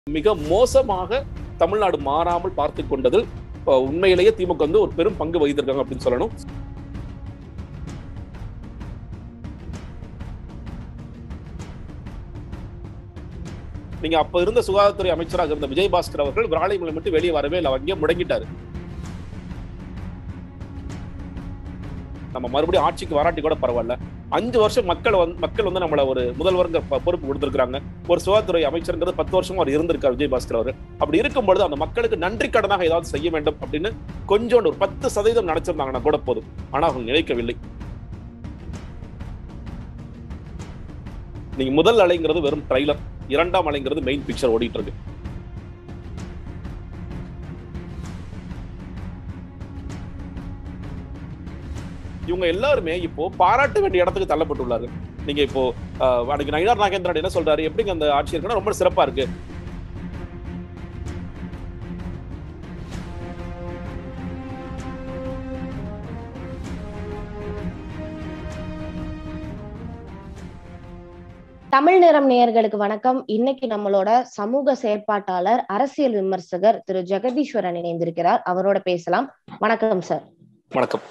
மிக மோசமாக தமிழ்நாடு மாறாமல் பார்த்து கொண்டதில் அஹ், உண்மையிலேயே திமுக வந்து ஒரு பெரும் பங்கு வகித்திருக்காங்க அப்படின்னு சொல்லணும் நீங்க அப்ப இருந்த சுகாதாரத்துறை அமைச்சராக இருந்த விஜயபாஸ்கர் அவர்கள் விராலிமலை மட்டும் வெளியே வரவே இல்லை அங்கேயே முடங்கிட்டாரு நம்ம மறுபடியும் ஆட்சிக்கு வராட்டி கூட பரவாயில்ல அஞ்சு வருஷம் மக்கள் வந்து மக்கள் வந்து நம்மள ஒரு முதல்வருங்கிற ப- பொறுப்பு கொடுத்திருக்காங்க ஒரு சுகாதாரத்துறை அமைச்சருங்கிறது பத்து வருஷமா அவர் இருந்திருக்கார் விஜயபாஸ்கர் அவர் அப்படி இருக்கும் பொழுது அந்த மக்களுக்கு நன்றி கடனாக ஏதாவது செய்ய வேண்டும் அப்படின்னு கொஞ்சோண்டு ஒரு பத்து சதவீதம் நினைச்சிருந்தாங்கன்னா கூட போதும் ஆனா அவங்க நினைக்கவில்லை நீங்க முதல் அலைங்கிறது வெறும் ட்ரைலர் இரண்டாம் அலைங்கிறது மெயின் பிக்சர் ஓடிட்டு இருக்கு இவங்க எல்லாருமே இப்போ பாராட்ட வேண்டிய இடத்துக்கு தள்ளப்பட்டுள்ளார்கள் நீங்க இப்போ அஹ், அன்னைக்கு நயினார் நாகேந்திரன் என்ன சொல்றாரு எப்படிங்க அந்த ஆட்சி இருக்குன்னா ரொம்ப சிறப்பா இருக்கு தமிழ் நிறம் நேயர்களுக்கு வணக்கம் இன்னைக்கு நம்மளோட சமூக செயற்பாட்டாளர் அரசியல் விமர்சகர் திரு ஜெகதீஸ்வரன் இணைந்திருக்கிறார் அவரோட பேசலாம் வணக்கம் சார் வணக்கம்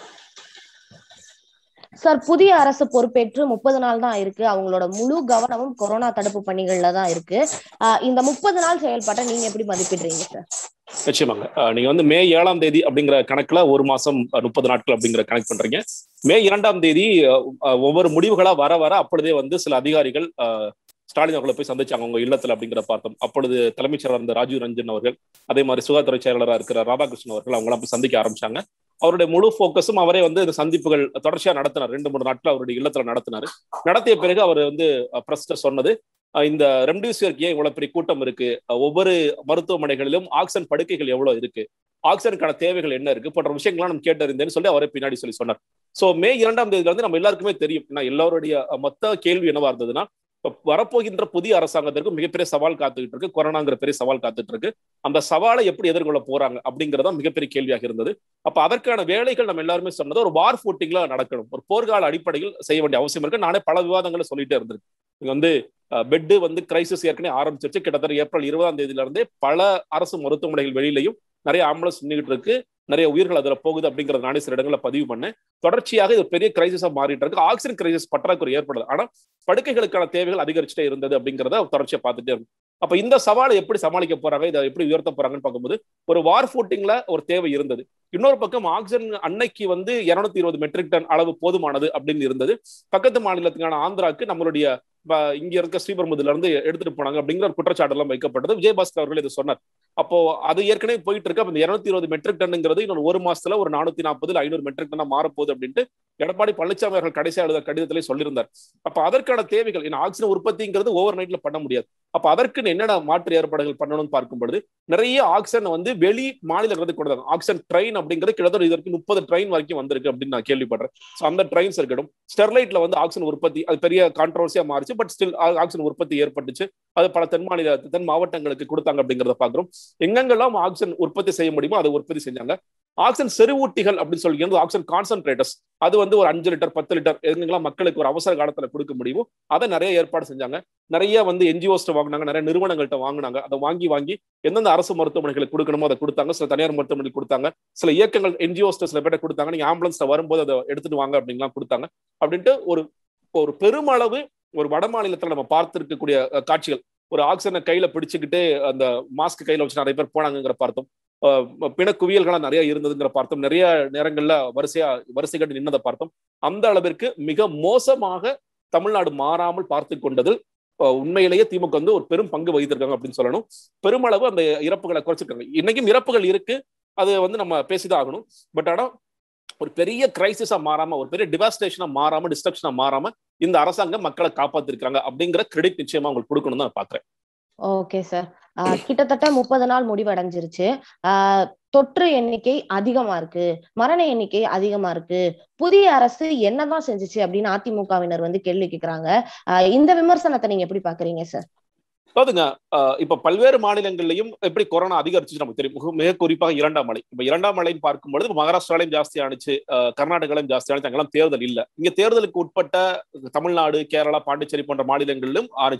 சார் புதிய அரசு பொறுப்பேற்று முப்பது நாள் தான் இருக்கு அவங்களோட முழு கவனமும் கொரோனா தடுப்பு பணிகள்ல தான் இருக்கு ஆஹ் இந்த முப்பது நாள் செயல்பாட்டை நீங்க எப்படி மதிப்பிடுறீங்க சார் நிச்சயமாங்க அஹ், நீங்க வந்து மே ஏழாம் தேதி அப்படிங்கிற கணக்குல ஒரு மாசம் அஹ், முப்பது நாட்கள் அப்படிங்கிற கணக்கு பண்றீங்க மே இரண்டாம் தேதி அஹ், அஹ், ஒவ்வொரு முடிவுகளா வர வர அப்பொழுதே வந்து சில அதிகாரிகள் அஹ், ஸ்டாலின் அவர்களை போய் சந்திச்சாங்க அவங்க இல்லத்துல அப்படிங்கிற பார்த்தோம் அப்பொழுது தலைமைச் செயலர் இருந்த ராஜீவ் ரஞ்சன் அவர்கள் அதே மாதிரி சுகாதாரத்துறை செயலாளராக இருக்கிற ராதாகிருஷ்ணன் அவர்கள் அவங்களாம் போய் சந்திக்க ஆரம்பிச்சாங்க அவருடைய முழு போக்கஸும் அவரே வந்து இந்த சந்திப்புகள் தொடர்ச்சியா நடத்தினார் ரெண்டு மூணு நாட்கள் அவருடைய இல்லத்துல நடத்தினார் நடத்திய பிறகு அவர் வந்து பிரஸ்ட சொன்னது அஹ், இந்த ரெம்டிசிவிருக்கு ஏன் இவ்வளவு பெரிய கூட்டம் இருக்கு அஹ், ஒவ்வொரு மருத்துவமனைகளிலும் ஆக்சிஜன் படுக்கைகள் எவ்வளவு இருக்கு ஆக்சிஜனுக்கான தேவைகள் என்ன இருக்கு போன்ற விஷயங்கள்லாம் நம்ம கேட்டறிந்தேன்னு சொல்லி அவரே பின்னாடி சொல்லி சொன்னார் சோ மே இரண்டாம் தேதியில இருந்து நம்ம எல்லாருக்குமே தெரியும் ஏன்னா எல்லாருடைய அஹ், மொத்த கேள்வி என்னவா இருந்ததுன்னா இப்ப வரப்போகின்ற புதிய அரசாங்கத்திற்கு மிகப்பெரிய சவால் காத்துக்கிட்டு இருக்கு கொரோனாங்கிற பெரிய சவால் காத்துட்டு இருக்கு அந்த சவாலை எப்படி எதிர்கொள்ள போறாங்க அப்படிங்கறத மிகப்பெரிய கேள்வியாக இருந்தது அப்ப அதற்கான வேலைகள் நம்ம எல்லாருமே சொன்னது ஒரு வார் ஃபூட்டிங்ல நடக்கணும் ஒரு போர்க்கால அடிப்படையில் செய்ய வேண்டிய அவசியம் இருக்கு நானே பல விவாதங்களை சொல்லிட்டே இருந்திருக்கு இங்க வந்து பெட்டு வந்து கிரைசிஸ் ஏற்கனவே ஆரம்பிச்சிருச்சு கிட்டத்தட்ட ஏப்ரல் இருபதாம் தேதியில இருந்தே பல அரசு மருத்துவமனைகள் வெளியிலையும் நிறைய ஆம்புலன்ஸ் நின்றுட்டு இருக்கு நிறைய உயிர்கள் அதுல போகுது அப்படிங்கறத நானே சில இடங்களில் பதிவு பண்ணேன் தொடர்ச்சியாக இது ஒரு பெரிய கிரைசிஸா மாறிட்டு இருக்கு ஆக்சிஜன் கிரைசிஸ் பற்றாக்குறை ஏற்படுது ஆனா படுக்கைகளுக்கான தேவைகள் அதிகரிச்சுட்டே இருந்தது அப்படிங்கிறத தொடர்ச்சியா பார்த்துட்டே இருக்கும் அப்ப இந்த சவாலை எப்படி சமாளிக்க போறாங்க இதை எப்படி உயர்த்த போறாங்கன்னு பார்க்கும்போது ஒரு வார் ஃபூட்டிங்ல ஒரு தேவை இருந்தது இன்னொரு பக்கம் ஆக்சிஜன் அன்னைக்கு வந்து இருநூத்தி இருபது மெட்ரிக் டன் அளவு போதுமானது அப்படின்னு இருந்தது பக்கத்து மாநிலத்துக்கான ஆந்திராக்கு நம்மளுடைய ப- இங்க இருக்க ஸ்ரீபெரும்புதுல இருந்து எடுத்துட்டு போனாங்க அப்படிங்கிற ஒரு குற்றச்சாட்டு எல்லாம் வைக்கப்பட்டது விஜயபாஸ்கர் அவர்கள் இதை சொன்னார் அப்போ அது ஏற்கனவே போயிட்டு இருக்கு அப்ப இந்த இருநூத்தி இருபது மெட்ரிக் டன்ங்கிறது இன்னொரு ஒரு மாசத்துல ஒரு நானூத்தி நாற்பது ஐநூறு மெட்ரிக் டன்னா மாறப்போகுது அப்படின்ட்டு எடப்பாடி பழனிசாமி அவர்கள் கடைசியா எழுத கடிதத்திலே சொல்லியிருந்தார் அப்ப அதற்கான தேவைகள் ஏன்னா ஆக்சிஜன் உற்பத்திங்கிறது ஓவர் நைட்ல பண்ண முடியாது அப்ப அதற்கு என்னென்ன மாற்று ஏற்பாடுகள் பண்ணணும்னு பார்க்கும் பொழுது நிறைய ஆக்சிஜன் வந்து வெளி மாநிலங்களுக்கு கொடுத்தாங்க ஆக்சிஜன் ட்ரெயின் அப்படிங்கிறது கிட்டத்தட்ட இதற்கு முப்பது ட்ரெயின் வரைக்கும் வந்திருக்கு அப்படின்னு நான் கேள்விப்படுறேன் ஸோ அந்த ட்ரெயின்ஸ் இருக்கட்டும் ஸ்டெர்லைட்ல வந்து ஆக்சிஜன் உற்பத்தி அது பெரிய கான்ட்ரவர்சியா மாறிச்சு பட் ஸ்டில் ஆக்சிஜன் உற்பத்தி ஏற்பட்டுச்சு அது பல தென் மாநில தென் மாவட்டங்களுக்கு கொடுத்தாங்க அப்படிங்கிறத பாக்குறோம் எங்கெங்கெல்லாம் ஆக்சிஜன் உற்பத்தி செய்ய முடியுமோ அதை உற்பத்தி செஞ்சாங்க ஆக்சிஜன் செறிவூட்டிகள் அப்படின்னு சொல்லிக்கிறது ஆக்சிஜன் கான்சன்ட்ரேட்டர்ஸ் அது வந்து ஒரு அஞ்சு லிட்டர் பத்து லிட்டர் எங்கெங்கெல்லாம் மக்களுக்கு ஒரு அவசர காலத்துல கொடுக்க முடியுமோ அதை நிறைய ஏற்பாடு செஞ்சாங்க நிறைய வந்து என்ஜிஓஸ்ட வாங்கினாங்க நிறைய நிறுவனங்கள்ட்ட வாங்கினாங்க அதை வாங்கி வாங்கி எந்தெந்த அரசு மருத்துவமனைகளுக்கு கொடுக்கணுமோ அதை கொடுத்தாங்க சில தனியார் மருத்துவமனைக்கு கொடுத்தாங்க சில இயக்கங்கள் என்ஜிஓஸ்ட சில பேர்ட்ட கொடுத்தாங்க நீங்க ஆம்புலன்ஸ்ல வரும்போது அதை எடுத்துட்டு வாங்க அப்படின்லாம் கொடுத்தாங்க அப்படின்ட்டு ஒரு ஒரு பெருமளவு ஒரு வட மாநிலத்துல நம்ம பார்த்திருக்கக்கூடிய அஹ், காட்சிகள் ஒரு ஆக்சிஜனை கையில பிடிச்சுக்கிட்டு அந்த மாஸ்க் கையில வச்சு நிறைய பேர் போனாங்கிற பார்த்தோம் அஹ், பிண குவியல்களா நிறைய இருந்ததுங்கிற பார்த்தோம் நிறைய நேரங்கள்ல வரிசையா வரிசை கட்டி நின்னதை பார்த்தோம் அந்த அளவிற்கு மிக மோசமாக தமிழ்நாடு மாறாமல் பார்த்து கொண்டதில் அஹ், உண்மையிலேயே திமுக வந்து ஒரு பெரும் பங்கு வகித்திருக்காங்க அப்படின்னு சொல்லணும் பெருமளவு அந்த இறப்புகளை குறைச்சிருக்காங்க இன்னைக்கும் இறப்புகள் இருக்கு அது வந்து நம்ம பேசிதான் ஆகணும் பட் ஆனா ஒரு பெரிய கிரைசிஸா மாறாம ஒரு பெரிய டிவாஸ்டேஷனா மாறாம டிஸ்ட்ரக்ஷனா மாறாம இந்த அரசாங்கம் மக்களை காப்பாத்திருக்காங்க அப்படிங்கிற கிரெடிட் நிச்சயமா உங்களுக்கு கொடுக்கணும் தான் நான் பாக்குறேன் ஓகே சார் கிட்டத்தட்ட முப்பது நாள் முடிவடைஞ்சிருச்சு ஆஹ் தொற்று எண்ணிக்கை அதிகமா இருக்கு மரண எண்ணிக்கை அதிகமா இருக்கு புதிய அரசு என்னதான் செஞ்சுச்சு அப்படின்னு அதிமுகவினர் வந்து கேள்வி கேக்குறாங்க ஆஹ் இந்த விமர்சனத்தை நீங்க எப்படி பாக்குறீங்க சார் அதாவதுங்க அஹ் இப்ப பல்வேறு மாநிலங்கள்லயும் எப்படி கொரோனா அதிகரிச்சு நமக்கு தெரியும் மிக- மிக குறிப்பாக இரண்டாம் மலை இப்ப இரண்டாம் மலைன்னு பார்க்கும்பொழுது இப்ப மகாராஷ்டிராலையும் ஜாஸ்தி ஆனிச்சு அஹ் கர்நாடகாலையும் ஜாஸ்தி ஆனிச்சு அங்கெல்லாம் தேர்தல் இல்ல இங்க தேர்தலுக்கு உட்பட்ட தமிழ்நாடு கேரளா பாண்டிச்சேரி போன்ற மாநிலங்களிலும் ஆனிச்சு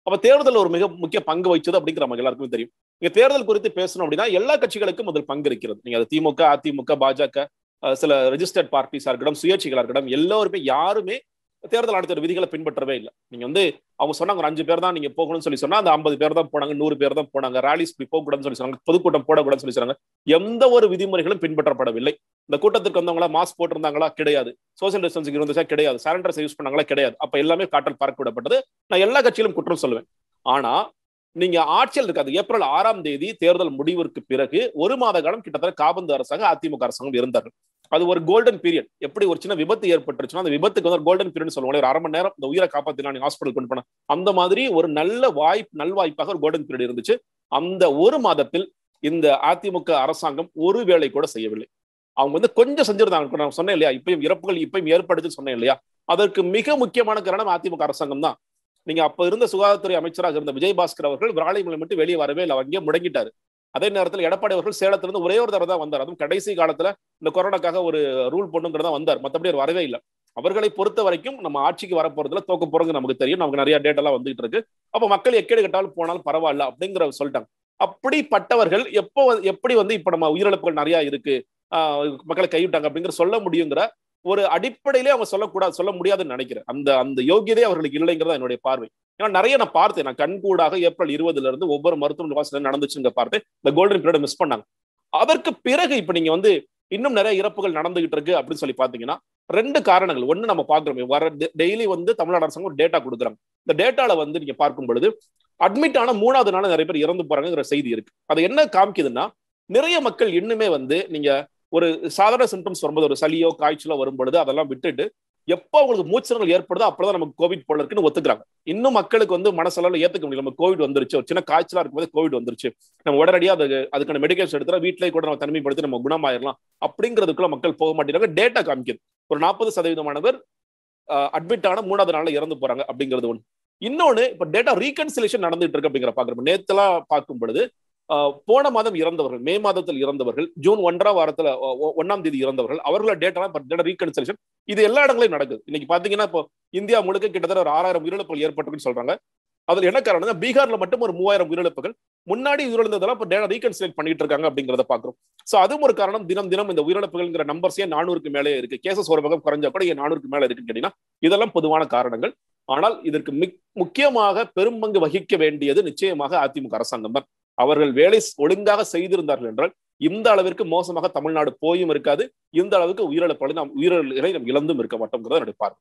அப்ப தேர்தல் ஒரு மிக முக்கிய பங்கு வகிச்சது அப்படிங்கிற நம்ம எல்லாருக்குமே தெரியும் நீங்க தேர்தல் குறித்து பேசணும் அப்படின்னா எல்லா கட்சிகளுக்கும் முதல் பங்கு இருக்கிறது நீங்க அது திமுக அதிமுக பாஜக சில ரெஜிஸ்டர்ட் பார்ட்டிஸா இருக்கட்டும் சுயேட்சைகளா இருக்கட்டும் எல்லோருமே யாருமே தேர்தல் ஆணையத்தோட விதிகளை பின்பற்றவே இல்லை நீங்க வந்து அவங்க சொன்னாங்க ஒரு அஞ்சு பேர் தான் நீங்க போகணும்னு சொல்லி சொன்னா அந்த ஐம்பது பேர் தான் போனாங்க நூறு பேர் தான் போனாங்க ரேலிஸ் இப்படி போகக்கூடாதுன்னு சொல்லி சொன்னாங்க பொதுக்கூட்டம் போடக்கூடாதுன்னு சொல்லி சொன்னாங்க எந்த ஒரு விதிமுறைகளும் பின்பற்றப்படவில்லை இந்த கூட்டத்துக்கு வந்தவங்களா மாஸ்க் போட்டிருந்தாங்களா கிடையாது சோசியல் டிஸ்டன்சிங் இருந்துச்சா கிடையாது சானிடைசர் யூஸ் பண்ணாங்களா கிடையாது அப்ப எல்லாமே காற்றல் பறக்க விடப்பட்டது நான் எல்லா கட்சியிலும் குற்றம் சொல்லுவேன் ஆனா நீங்க ஆட்சியில் இருக்காது ஏப்ரல் ஆறாம் தேதி தேர்தல் முடிவிற்கு பிறகு ஒரு மாத காலம் கிட்டத்தட்ட காபந்து அரசாங்கம் அதிமுக அரசாங்கம் இருந்தார்கள் அது ஒரு கோல்டன் பீரியட் எப்படி ஒரு சின்ன விபத்து ஏற்பட்டுருச்சுன்னா அந்த விபத்துக்கு வந்து கோல்டன் பீரியட் சொல்லுவாங்க ஒரு அரை மணி நேரம் இந்த உயிரை காப்பாத்தினா நீங்க ஹாஸ்பிட்டல் கொண்டு போன அந்த மாதிரி ஒரு நல்ல வாய்ப்பு நல்வாய்ப்பாக ஒரு கோல்டன் பீரியட் இருந்துச்சு அந்த ஒரு மாதத்தில் இந்த அதிமுக அரசாங்கம் ஒரு வேலை கூட செய்யவில்லை அவங்க வந்து கொஞ்சம் செஞ்சிருந்தாங்க நான் சொன்னேன் இல்லையா இப்பயும் இறப்புகள் இப்பயும் ஏற்படுதுன்னு சொன்னேன் இல்லையா அதற்கு மிக முக்கியமான காரணம் அதிமுக அரசாங்கம் தான் நீங்க அப்ப இருந்த சுகாதாரத்துறை அமைச்சராக இருந்த விஜயபாஸ்கர் அவர்கள் விராலிமலை மட்டும் வெளியே வரவே இல்லை அங்கேயே முடங்கிட்டாரு அதே நேரத்தில் எடப்பாடி அவர்கள் சேலத்திலிருந்து ஒரே ஒரு தடவை தான் வந்தார் அதுவும் கடைசி காலத்துல இந்த கொரோனாக்காக ஒரு ரூல் போட்டுங்கிறதா வந்தார் மற்றபடி அவர் வரவே இல்லை அவர்களை பொறுத்த வரைக்கும் நம்ம ஆட்சிக்கு வரப்போறதுல தோக்க போறது நமக்கு தெரியும் நமக்கு நிறைய டேட்டெல்லாம் வந்துகிட்டு இருக்கு அப்ப மக்கள் எக்கேடு கட்டாலும் போனாலும் பரவாயில்ல அப்படிங்கிற சொல்லிட்டாங்க அப்படிப்பட்டவர்கள் எப்போ எப்படி வந்து இப்ப நம்ம உயிரிழப்புகள் நிறைய இருக்கு மக்களை கைவிட்டாங்க அப்படிங்கிற சொல்ல முடியுங்கிற ஒரு அடிப்படையிலே அவங்க சொல்லக்கூடாது சொல்ல முடியாதுன்னு நினைக்கிறேன் அந்த அந்த யோகியதே அவர்களுக்கு இல்லைங்கிறதா என்னுடைய பார்வை ஏன்னா நிறைய நான் பார்த்தேன் நான் கண்கூடாக ஏப்ரல் இருபதுல இருந்து ஒவ்வொரு மருத்துவ நிவாசம் நடந்துச்சுங்க பார்த்தேன் இந்த கோல்டன் பீரியட் மிஸ் பண்ணாங்க அதற்கு பிறகு இப்ப நீங்க வந்து இன்னும் நிறைய இறப்புகள் நடந்துகிட்டு இருக்கு அப்படின்னு சொல்லி பாத்தீங்கன்னா ரெண்டு காரணங்கள் ஒண்ணு நம்ம பாக்குறோம் வர டெய்லி வந்து தமிழ்நாடு அரசாங்கம் ஒரு டேட்டா கொடுக்குறாங்க இந்த டேட்டால வந்து நீங்க பார்க்கும் பொழுது அட்மிட் ஆன மூணாவது நாள் நிறைய பேர் இறந்து போறாங்கிற செய்தி இருக்கு அது என்ன காமிக்குதுன்னா நிறைய மக்கள் இன்னுமே வந்து நீங்க ஒரு சாதாரண சிம்டம்ஸ் வரும்போது ஒரு சளியோ காய்ச்சலோ வரும் பொழுது அதெல்லாம் விட்டுட்டு எப்போ அவங்களுக்கு மூச்சங்கள் ஏற்படுதோ அப்பதான் நமக்கு கோவிட் போல இருக்குன்னு ஒத்துக்கிறாங்க இன்னும் மக்களுக்கு வந்து மனசளவில் ஏத்துக்க முடியல நம்ம கோவிட் வந்துருச்சு ஒரு சின்ன காய்ச்சலா இருக்கும்போது கோவிட் வந்துருச்சு நம்ம உடனடியா அது அதுக்கான மெடிக்கேஷன் எடுத்துட்டா வீட்டிலேயே கூட நம்ம தனிமைப்படுத்தி நம்ம குணமாயிரலாம் அப்படிங்கிறதுக்குள்ள மக்கள் போக மாட்டேங்கிறாங்க டேட்டா காமிக்குது ஒரு நாற்பது சதவீதமானவர் அட்மிட் ஆன மூணாவது நாள்ல இறந்து போறாங்க அப்படிங்கிறது ஒன்று இன்னொன்னு இப்ப டேட்டா ரீகன்சிலேஷன் நடந்துட்டு இருக்கு அப்படிங்கிற பாக்குறோம் நேத்தெல்லாம் பார்க்கும் பொழுது போன மாதம் இறந்தவர்கள் மே மாதத்தில் இறந்தவர்கள் ஜூன் ஒன்றாம் வாரத்துல ஒன்னாம் தேதி இறந்தவர்கள் அவர்களோட டேட்டா ரீகன்சலேஷன் இது எல்லா இடங்களையும் நடக்குது இன்னைக்கு பாத்தீங்கன்னா இப்போ இந்தியா முழுக்க கிட்டத்தட்ட ஒரு ஆறாயிரம் உயிரிழப்புகள் ஏற்பட்டிருக்குன்னு சொல்றாங்க அதுல என்ன காரணம் பீகார்ல மட்டும் ஒரு மூவாயிரம் உயிரிழப்புகள் முன்னாடி உயிரிழந்ததெல்லாம் இப்போ டேட்டா ரீகன்சிலேட் பண்ணிட்டு இருக்காங்க அப்படிங்கிறத பாக்குறோம் சோ அதுவும் ஒரு காரணம் தினம் தினம் இந்த உயிரிழப்புகள்ங்கிற நம்பர்ஸே நானூறுக்கு மேலே இருக்கு கேசஸ் ஒரு பக்கம் குறைஞ்சா கூட நானூறுக்கு மேல இருக்குன்னு கேட்டீங்கன்னா இதெல்லாம் பொதுவான காரணங்கள் ஆனால் இதற்கு முக்கியமாக பெரும்பங்கு வகிக்க வேண்டியது நிச்சயமாக அதிமுக அரசாங்கம் தான் அவர்கள் வேலை ஒழுங்காக செய்திருந்தார்கள் என்றால் இந்த அளவிற்கு மோசமாக தமிழ்நாடு போயும் இருக்காது இந்த அளவுக்கு உயிரிழப்பாளி நாம் உயிரிழலை நாம் இழந்தும் இருக்க மாட்டோம்ங்கிறத என்னுடைய பார்வை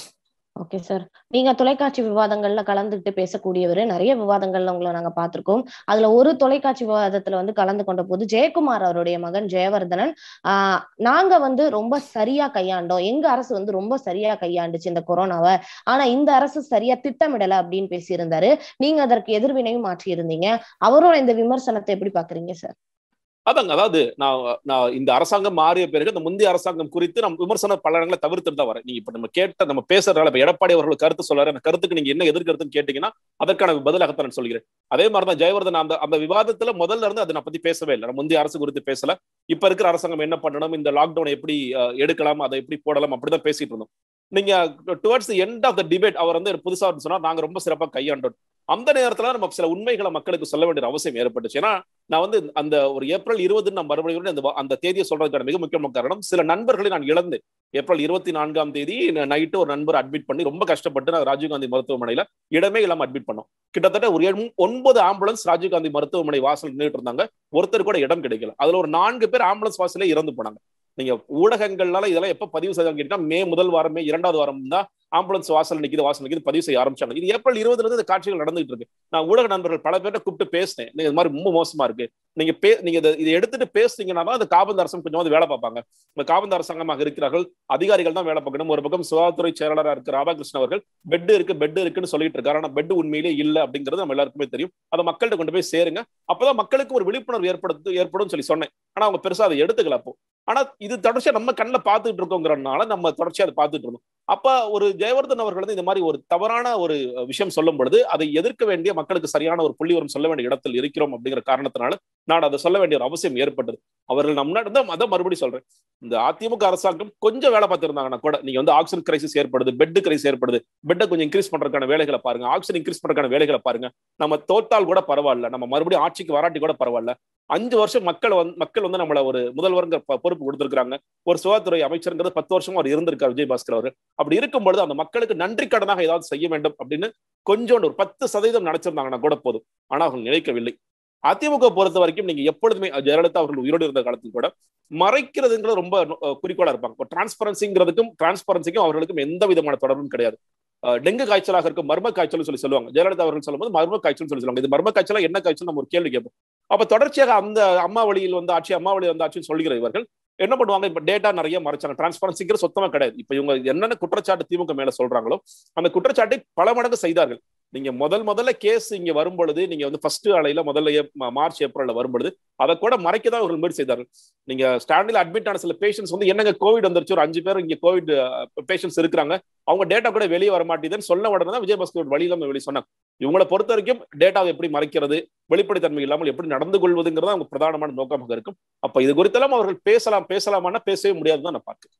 ஓகே சார் நீங்க தொலைக்காட்சி விவாதங்கள்ல கலந்துகிட்டு பேசக்கூடியவர் நிறைய விவாதங்கள்ல உங்களை நாங்க பார்த்திருக்கோம் அதுல ஒரு தொலைக்காட்சி விவாதத்துல வந்து கலந்து கொண்ட போது ஜெயக்குமார் அவருடைய மகன் ஜெயவர்தனன் ஆஹ் நாங்க வந்து ரொம்ப சரியா கையாண்டோம் எங்க அரசு வந்து ரொம்ப சரியா கையாண்டுச்சு இந்த கொரோனாவை ஆனா இந்த அரசு சரியா திட்டமிடல அப்படின்னு பேசியிருந்தாரு நீங்க அதற்கு எதிர்வினையும் மாற்றி இருந்தீங்க அவரோட இந்த விமர்சனத்தை எப்படி பாக்குறீங்க சார் அதாங்க அதாவது நான் நான் இந்த அரசாங்கம் மாறிய பிறகு இந்த முந்தைய அரசாங்கம் குறித்து நம்ம விமர்சன பல இடங்களை தவிர்த்துட்டு தான் வரேன் நீங்க இப்ப நம்ம கேட்ட நம்ம பேசுறதால இப்ப எடப்பாடி அவர்கள் கருத்து சொல்றாரு அந்த கருத்துக்கு நீங்க என்ன எதிர்கருத்துன்னு கேட்டீங்கன்னா அதற்கான பதிலாகத்தான் நான் சொல்கிறேன் அதே மாதிரிதான் ஜெயவர்தன் அந்த அந்த விவாதத்துல முதல்ல இருந்து அதை நான் பத்தி பேசவே இல்லை முந்தைய அரசு குறித்து பேசல இப்ப இருக்கிற அரசாங்கம் என்ன பண்ணணும் இந்த லாக்டவுன் எப்படி எடுக்கலாம் அதை எப்படி போடலாம் அப்படிதான் பேசிட்டு இருந்தோம் நீங்க towards end of the debate அவர் வந்து புதுசா சொன்னா நாங்க ரொம்ப சிறப்பாக கையாண்டோம் அந்த நேரத்துல நம்ம சில உண்மைகளை மக்களுக்கு சொல்ல வேண்டிய அவசியம் ஏற்பட்டுச்சு ஏன்னா நான் வந்து அந்த ஒரு ஏப்ரல் இருபது நான் மறுபடியும் அந்த அந்த தேதியை சொல்றதுக்கான மிக முக்கியமான காரணம் சில நண்பர்களை நான் இழந்து ஏப்ரல் இருபத்தி நான்காம் தேதி நைட்டு ஒரு நண்பர் அட்மிட் பண்ணி ரொம்ப கஷ்டப்பட்டு நான் ராஜீவ்காந்தி மருத்துவமனையில இடமே இல்லாம அட்மிட் பண்ணோம் கிட்டத்தட்ட ஒரு ஒன்பது ஆம்புலன்ஸ் ராஜீவ்காந்தி மருத்துவமனை வாசல் நின்றுட்டு இருந்தாங்க ஒருத்தர் கூட இடம் கிடைக்கல அதுல ஒரு நான்கு பேர் ஆம்புலன்ஸ் வாசலே இறந்து போனாங்க நீங்க ஊடகங்கள்னால இதெல்லாம் எப்ப பதிவு செய்தாங்க கேட்டீங்கன்னா மே முதல் வாரம் மே இரண்டாவது வாரம் தான் ஆம்புலன்ஸ் வாசல் நிற்கிது வாசல் நிற்கிது பதிவு செய்ய ஆரம்பிச்சாங்க இது ஏப்ரல் இருபதுல இருந்து இந்த காட்சிகள் நடந்துட்டு இருக்கு நான் ஊடக நண்பர்கள் பல பேர்ட்ட கூப்பிட்டு பேசினேன் நீங்க இது மாதிரி ரொம்ப மோசமா இருக்கு நீங்க பே நீங்க இதை எடுத்துட்டு பேசுனீங்கன்னா தான் அந்த காபந்து அரசம் கொஞ்சம் வேலை பார்ப்பாங்க இந்த காபந்து அரசாங்கமாக இருக்கிறார்கள் அதிகாரிகள் தான் வேலை பார்க்கணும் ஒரு பக்கம் சுகாதாரத்துறை செயலாளராக இருக்கிற ராதாகிருஷ்ணன் அவர்கள் பெட் இருக்கு பெட் இருக்குன்னு சொல்லிட்டு இருக்காரு ஆனா பெட் உண்மையிலே இல்ல அப்படிங்கிறது நம்ம எல்லாருக்குமே தெரியும் அதை மக்கள்கிட்ட கொண்டு போய் சேருங்க அப்பதான் மக்களுக்கு ஒரு விழிப்புணர்வு ஏற்படுத்து ஏற்படும் சொல்லி சொன்னேன் ஆனா அவங்க பெருசா அதை எடுத்துக்கல அப்போ ஆனா இது தொடர்ச்சியா நம்ம கண்ணில் பார்த்துட்டு இருக்கோங்கிறனால நம்ம தொடர்ச்சியா அதை பார்த்துட்டு இருந்தோம் அப்ப ஒரு ஜெயவர்தன் அவர்கள் வந்து இந்த மாதிரி ஒரு தவறான ஒரு விஷயம் சொல்லும் பொழுது அதை எதிர்க்க வேண்டிய மக்களுக்கு சரியான ஒரு புள்ளிவரம் சொல்ல வேண்டிய இடத்தில் இருக்கிறோம் அப்படிங்கிற காரணத்தினால நான் அதை சொல்ல வேண்டிய ஒரு அவசியம் ஏற்பட்டது அவர்கள் நம் முன்னாடி தான் அதை மறுபடியும் சொல்றேன் இந்த அதிமுக அரசாங்கம் கொஞ்சம் வேலை பார்த்திருந்தாங்கன்னா கூட நீங்க வந்து ஆக்சிஜன் கிரைசிஸ் ஏற்படுது பெட் கிரைசிஸ் ஏற்படுது பெட்டை கொஞ்சம் இன்க்ரீஸ் பண்றதுக்கான வேலைகளை பாருங்க ஆக்சிஜன் இன்க்ரீஸ் பண்றதுக்கான வேலைகளை பாருங்க நம்ம தோத்தால் கூட பரவாயில்ல நம்ம மறுபடியும் ஆட்சிக்கு வராட்டி கூட பரவாயில்ல அஞ்சு வருஷம் மக்கள் வந்து மக்கள் வந்து நம்மள ஒரு முதல்வருங்கிற பொறுப்பு கொடுத்திருக்காங்க ஒரு சுகாதாரத்துறை அமைச்சருங்கிறது பத்து வருஷம் அவர் இருந்திருக்கார் விஜயபாஸ்கர் அவர் அப்படி இருக்கும் பொழுது அந்த மக்களுக்கு நன்றி கடனாக ஏதாவது செய்ய வேண்டும் அப்படின்னு கொஞ்சோண்டு ஒரு பத்து சதவீதம் நினைச்சிருந்தாங்கன்னா கூட போதும் ஆனா அவங்க நினைக்கவில்லை அதிமுக பொறுத்த வரைக்கும் நீங்க எப்பொழுதுமே ஜெயலலிதா அவர்கள் உயிரோடு இருந்த காலத்தில் கூட மறைக்கிறதுங்கிறது ரொம்ப குறிக்கோளா இருப்பாங்க இப்போ டிரான்ஸ்பரன்சிங்கிறதுக்கும் டிரான்ஸ்பரன்சிக்கும் அவர்களுக்கும் எந்த விதமான தொடர்பும் கிடையாது டெங்கு காய்ச்சலாக இருக்கும் மர்ம காய்ச்சல் சொல்லி சொல்லுவாங்க ஜெயலலிதா அவர்கள் சொல்லும்போது மர்ம காய்ச்சல் சொல்லி சொல்லுவாங்க இது மர்ம காய்ச்சலா என்ன காய்ச்சல் நம்ம ஒரு கேள்வி கேட்போம் அப்ப தொடர்ச்சியாக அந்த அம்மா வழியில் வந்து ஆட்சி அம்மா வழியில் வந்து ஆட்சின்னு சொல்லுகிற இவர்கள் என்ன பண்ணுவாங்க இப்ப டேட்டா நிறைய மறைச்சாங்க டிரான்ஸ்பரன்சிங்கிற சுத்தமா கிடையாது இப்ப இவங்க என்னென்ன குற்றச்சாட்டு திமுக மேல சொல்றாங்களோ அந்த குற்றச்சாட்டை பல மடங்கு செய்தார்கள் நீங்க முதல் முதல்ல கேஸ் இங்க வரும் பொழுது நீங்க வந்து ஃபர்ஸ்ட் அலையில முதல்ல மார்ச் ஏப்ரல்ல வரும் பொழுது அதை கூட மறைக்க தான் அவர்கள் முயற்சி செய்தார்கள் நீங்க ஸ்டாண்டில் அட்மிட் ஆன சில பேஷன்ஸ் வந்து என்னங்க கோவிட் வந்துருச்சு ஒரு அஞ்சு பேர் இங்க கோவிட் பேஷன்ஸ் இருக்கிறாங்க அவங்க டேட்டா கூட வெளியே வர மாட்டேதுன்னு சொன்ன உடனே தான் விஜயபாஸ்கர் வழியில வெளியே சொன்னாங்க இவங்களை பொறுத்த வரைக்கும் டேட்டாவை எப்படி மறைக்கிறது வெளிப்படைத்தன்மை இல்லாமல் எப்படி நடந்து கொள்வதுங்கிறது அவங்க பிரதானமான நோக்கமாக இருக்கும் அப்ப இது குறித்தெல்லாம் அவர்கள் பேசலாம் பேசலாமான்னா பேசவே முடியாதுதான் நான் பார்க்கிறேன்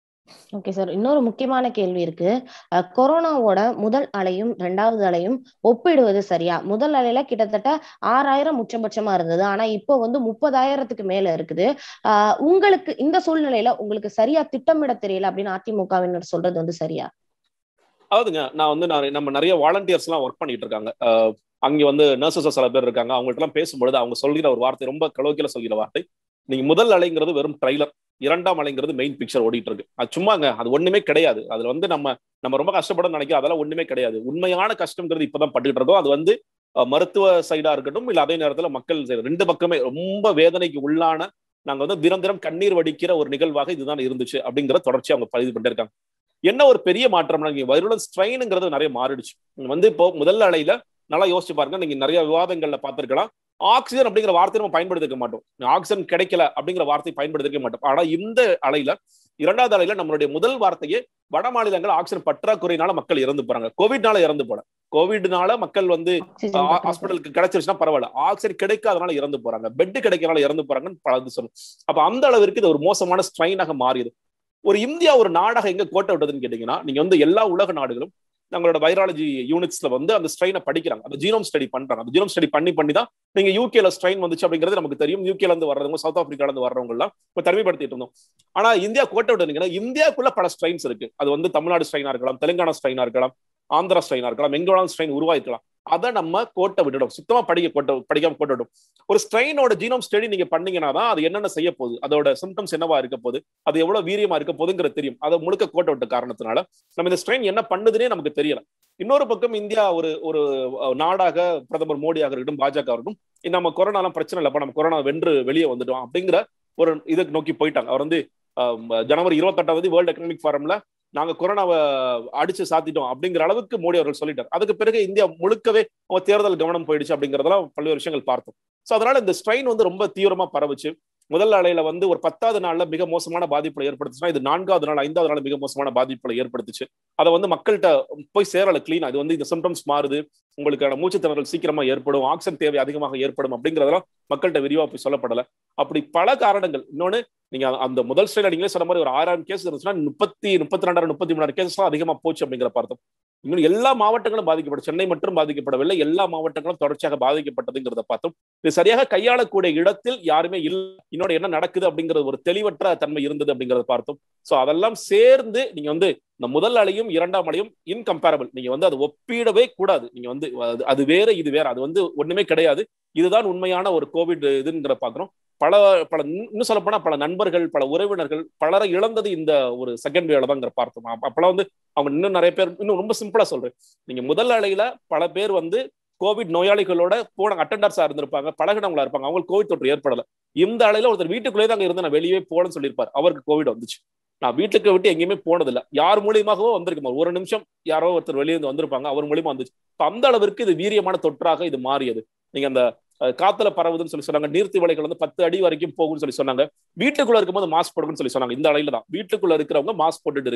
ஓகே சார் இன்னொரு முக்கியமான கேள்வி இருக்கு கொரோனாவோட முதல் அலையும் ரெண்டாவது அலையும் ஒப்பிடுவது சரியா முதல் அலையில கிட்டத்தட்ட ஆறாயிரம் உச்சபட்சமா இருந்தது ஆனா இப்போ வந்து முப்பதாயிரத்துக்கு மேல இருக்குது ஆஹ் உங்களுக்கு இந்த சூழ்நிலையில உங்களுக்கு சரியா திட்டமிட தெரியல அப்படின்னு அதிமுகவினர் சொல்றது வந்து சரியா அதாவதுங்க நான் வந்து நான் நம்ம நிறைய வாலண்டியர்ஸ் எல்லாம் ஒர்க் பண்ணிட்டு இருக்காங்க அங்க வந்து நர்சஸ் சில பேர் இருக்காங்க அவங்கள்ட்ட எல்லாம் பேசும்பொழுது அவங்க சொல்கிற ஒரு வார்த்தை ரொம்ப கலோக்கில சொல்கிற வார்த்தை நீங்க முதல் அலைங்கிறது வெறும் ட்ரைலர் இரண்டாம் அலைங்கிறது மெயின் பிக்சர் ஓடிட்டு இருக்கு அது சும்மாங்க அது ஒண்ணுமே கிடையாது அதுல வந்து நம்ம நம்ம ரொம்ப கஷ்டப்பட நினைக்கிறோம் அதெல்லாம் ஒண்ணுமே கிடையாது உண்மையான கஷ்டம்ங்கிறது இப்பதான் பட்டுக்கிட்டு இருக்கோம் அது வந்து மருத்துவ சைடா இருக்கட்டும் இல்ல அதே நேரத்துல மக்கள் ரெண்டு பக்கமே ரொம்ப வேதனைக்கு உள்ளான நாங்க வந்து தினம் தினம் கண்ணீர் வடிக்கிற ஒரு நிகழ்வாக இதுதான் இருந்துச்சு அப்படிங்கிற தொடர்ச்சி அவங்க பதிவு பண்ணிட்டு இருக்காங்க என்ன ஒரு பெரிய மாற்றம்னா நீங்க வைரலன்ஸ் ஸ்ட்ரெயினுங்கிறது நிறைய மாறிடுச்சு வந்து இப்போ முதல் அலையில நல்லா யோசிச்சு பாருங்க நீங்க நிறைய விவாதங்கள்ல பார்த்திருக்கலாம் ஆக்சிஜன் அப்படிங்கிற வார்த்தையை நம்ம பயன்படுத்திக்க மாட்டோம் ஆக்சிஜன் கிடைக்கல அப்படிங்கிற வார்த்தையை பயன்படுத்திக்க மாட்டோம் ஆனா இந்த அலையில இரண்டாவது அலையில நம்மளுடைய முதல் வார்த்தையே வட மாநிலங்கள் ஆக்சிஜன் பற்றாக்குறையினால மக்கள் இறந்து போறாங்க கோவிட்னால இறந்து போல கோவிட்னால மக்கள் வந்து ஹாஸ்பிட்டலுக்கு கிடைச்சிருச்சுன்னா பரவாயில்ல ஆக்சிஜன் கிடைக்காதனால இறந்து போறாங்க பெட் கிடைக்கிறனால இறந்து போறாங்கன்னு பல சொல்லணும் அப்ப அந்த அளவிற்கு இது ஒரு மோசமான ஸ்ட்ரெயினாக மாறியது ஒரு இந்தியா ஒரு நாடாக எங்க கோட்டை விட்டதுன்னு கேட்டீங்கன்னா நீங்க வந்து எல்லா உலக நாடுகளும் நம்மளோட வைராலஜி யூனிட்ஸ்ல வந்து அந்த ஸ்ட்ரெயினை படிக்கிறாங்க அந்த ஜீனோம் ஸ்டடி பண்றாங்க அந்த ஜீனோம் ஸ்டடி பண்ணி பண்ணி தான் நீங்க யூகேல ஸ்ட்ரெயின் வந்துச்சு அப்படிங்கிறது நமக்கு தெரியும் யூகேல இருந்து வர்றவங்க சவுத் ஆப்பிரிக்கால இருந்து வர்றவங்க எல்லாம் இப்ப தனிமைப்படுத்திட்டு இருந்தோம் ஆனா இந்தியா கோட்டை விட்டதுங்கன்னா இந்தியாவுக்குள்ள பல ஸ்ட்ரெயின்ஸ் இருக்கு அது வந்து தமிழ்நாடு ஸ்ட்ரெயினா இருக்கலாம் தெலுங்கானா ஸ்ட்ரெயினா இருக்கலாம் ஆந்திரா ஸ்ட்ரெயினா இருக்கலாம் எங்கோலாம் ஸ்ட்ரெயின் உருவாயிருக்கலாம் அதை நம்ம கோட்டை விட்டுடும் சுத்தமா படிக்க கோட்டை படிக்காம கோட்டை விடும் ஒரு ஸ்ட்ரெயினோட ஜீனோம் ஸ்டடி நீங்க பண்ணீங்கன்னா தான் அது என்னென்ன செய்ய போகுது அதோட சிம்டம்ஸ் என்னவா இருக்க போகுது அது எவ்வளவு வீரியமா இருக்க போகுதுங்கிறது தெரியும் அதை முழுக்க கோட்டை விட்ட காரணத்தினால நம்ம இந்த ஸ்ட்ரெயின் என்ன பண்ணுதுன்னே நமக்கு தெரியல இன்னொரு பக்கம் இந்தியா ஒரு ஒரு நாடாக பிரதமர் மோடியாக இருக்கட்டும் பாஜக இருக்கட்டும் நம்ம கொரோனாலாம் பிரச்சனை இல்லப்பா நம்ம கொரோனா வென்று வெளியே வந்துட்டோம் அப்படிங்கிற ஒரு இதை நோக்கி போயிட்டாங்க அவர் வந்து ஜனவரி இருபத்தெட்டாம் தேதி வேர்ல்டு எக்கனாமிக் ஃபாரம்ல நாங்க கொரோனாவை அடிச்சு சாத்திட்டோம் அப்படிங்கிற அளவுக்கு மோடி அவர்கள் சொல்லிட்டார் அதுக்கு பிறகு இந்தியா முழுக்கவே தேர்தல் கவனம் போயிடுச்சு அப்படிங்கறதெல்லாம் பல்வேறு விஷயங்கள் பார்த்தோம் ஸோ அதனால இந்த ஸ்ட்ரெயின் வந்து ரொம்ப தீவிரமா பரவுச்சு முதல் அலையில வந்து ஒரு பத்தாவது நாள்ல மிக மோசமான பாதிப்புகளை ஏற்படுத்துச்சுன்னா இது நான்காவது நாள் ஐந்தாவது நாள் மிக மோசமான பாதிப்புகளை ஏற்படுத்துச்சு அதை வந்து மக்கள்கிட்ட போய் சேரல கிளீனா இது வந்து இந்த சிம்டம்ஸ் மாறுது உங்களுக்கான மூச்சு திணறல் சீக்கிரமா ஏற்படும் ஆக்சிஜன் தேவை அதிகமாக ஏற்படும் அப்படிங்கிறதெல்லாம் மக்கள்கிட்ட விரிவா போய் சொல்லப்படல அப்படி பல காரணங்கள் இன்னொன்னு நீங்க அந்த முதல் ஸ்டைல நீங்களே சொன்ன மாதிரி ஒரு ஆறாயிரம் கேஸ் இருந்துச்சுன்னா முப்பத்தி முப்பத்தி ரெண்டாயிரம் முப்பத்தி மூணாயிரம் கேஸ்லாம் அதிகமா போச்சு அப்படிங்கிற பார்த்தோம் இன்னும் எல்லா மாவட்டங்களும் பாதிக்கப்படும் சென்னை மட்டும் பாதிக்கப்படவில்லை எல்லா மாவட்டங்களும் தொடர்ச்சியாக பாதிக்கப்பட்டதுங்கிறத பார்த்தோம் இது சரியாக கையாளக்கூடிய இடத்தில் யாருமே இல்லை இன்னொரு என்ன நடக்குது அப்படிங்கிறது ஒரு தெளிவற்ற தன்மை இருந்தது அப்படிங்கறத பார்த்தோம் சோ அதெல்லாம் சேர்ந்து நீங்க வந்து இந்த முதல் அலையும் இரண்டாம் அலையும் இன்கம்பேரபிள் நீங்க வந்து அது ஒப்பிடவே கூடாது நீங்க வந்து அது வேற இது வேற அது வந்து ஒண்ணுமே கிடையாது இதுதான் உண்மையான ஒரு கோவிட் இதுங்கிற பாக்குறோம் பல பல இன்னும் சொல்ல போனா பல நண்பர்கள் பல உறவினர்கள் பலரை இழந்தது இந்த ஒரு செகண்ட் வேலை தாங்கிற பார்த்தோம் அப்பெல்லாம் வந்து அவங்க இன்னும் நிறைய பேர் இன்னும் ரொம்ப சிம்பிளா சொல்றேன் நீங்க முதல் அலையில பல பேர் வந்து கோவிட் நோயாளிகளோட போன அட்டண்டர்ஸா இருந்திருப்பாங்க பழகினவங்களா இருப்பாங்க அவங்களுக்கு கோவிட் தொற்று ஏற்படல இந்த அலையில ஒருத்தர் வீட்டுக்குள்ளே தான் இருந்து நான் வெளியே போனேன்னு சொல்லியிருப்பார் அவருக்கு கோவிட் வந்துச்சு நான் வீட்டுக்கு விட்டு எங்கேயுமே போனதில்ல யார் மூலியமாகவோ வந்திருக்கு ஒரு நிமிஷம் யாரோ ஒருத்தர் வெளியே இருந்து வந்திருப்பாங்க அவர் மூலியமா வந்துச்சு அந்த அளவிற்கு இது வீரியமான தொற்றாக இது மாறியது நீங்க அந்த காத்துல பரவுதுன்னு சொல்லி சொன்னாங்க நீர்த்தி வலைகள் வந்து பத்து அடி வரைக்கும் போகும்னு சொல்லி சொன்னாங்க வீட்டுக்குள்ள இருக்கும்போது மாஸ்க் போடுங்கன்னு சொல்லி சொன்னாங்க இந்த அலையில தான் வீட்டுக்குள்ள இருக்கிறவங்க மாஸ்க் போட்டுட்டு இருங்க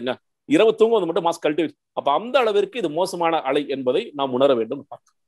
இரவு தூங்குவது மட்டும் மாஸ்க் கழட்டி அப்ப அந்த அளவிற்கு இது மோசமான அலை என்பதை நாம் உணர வேண்டும்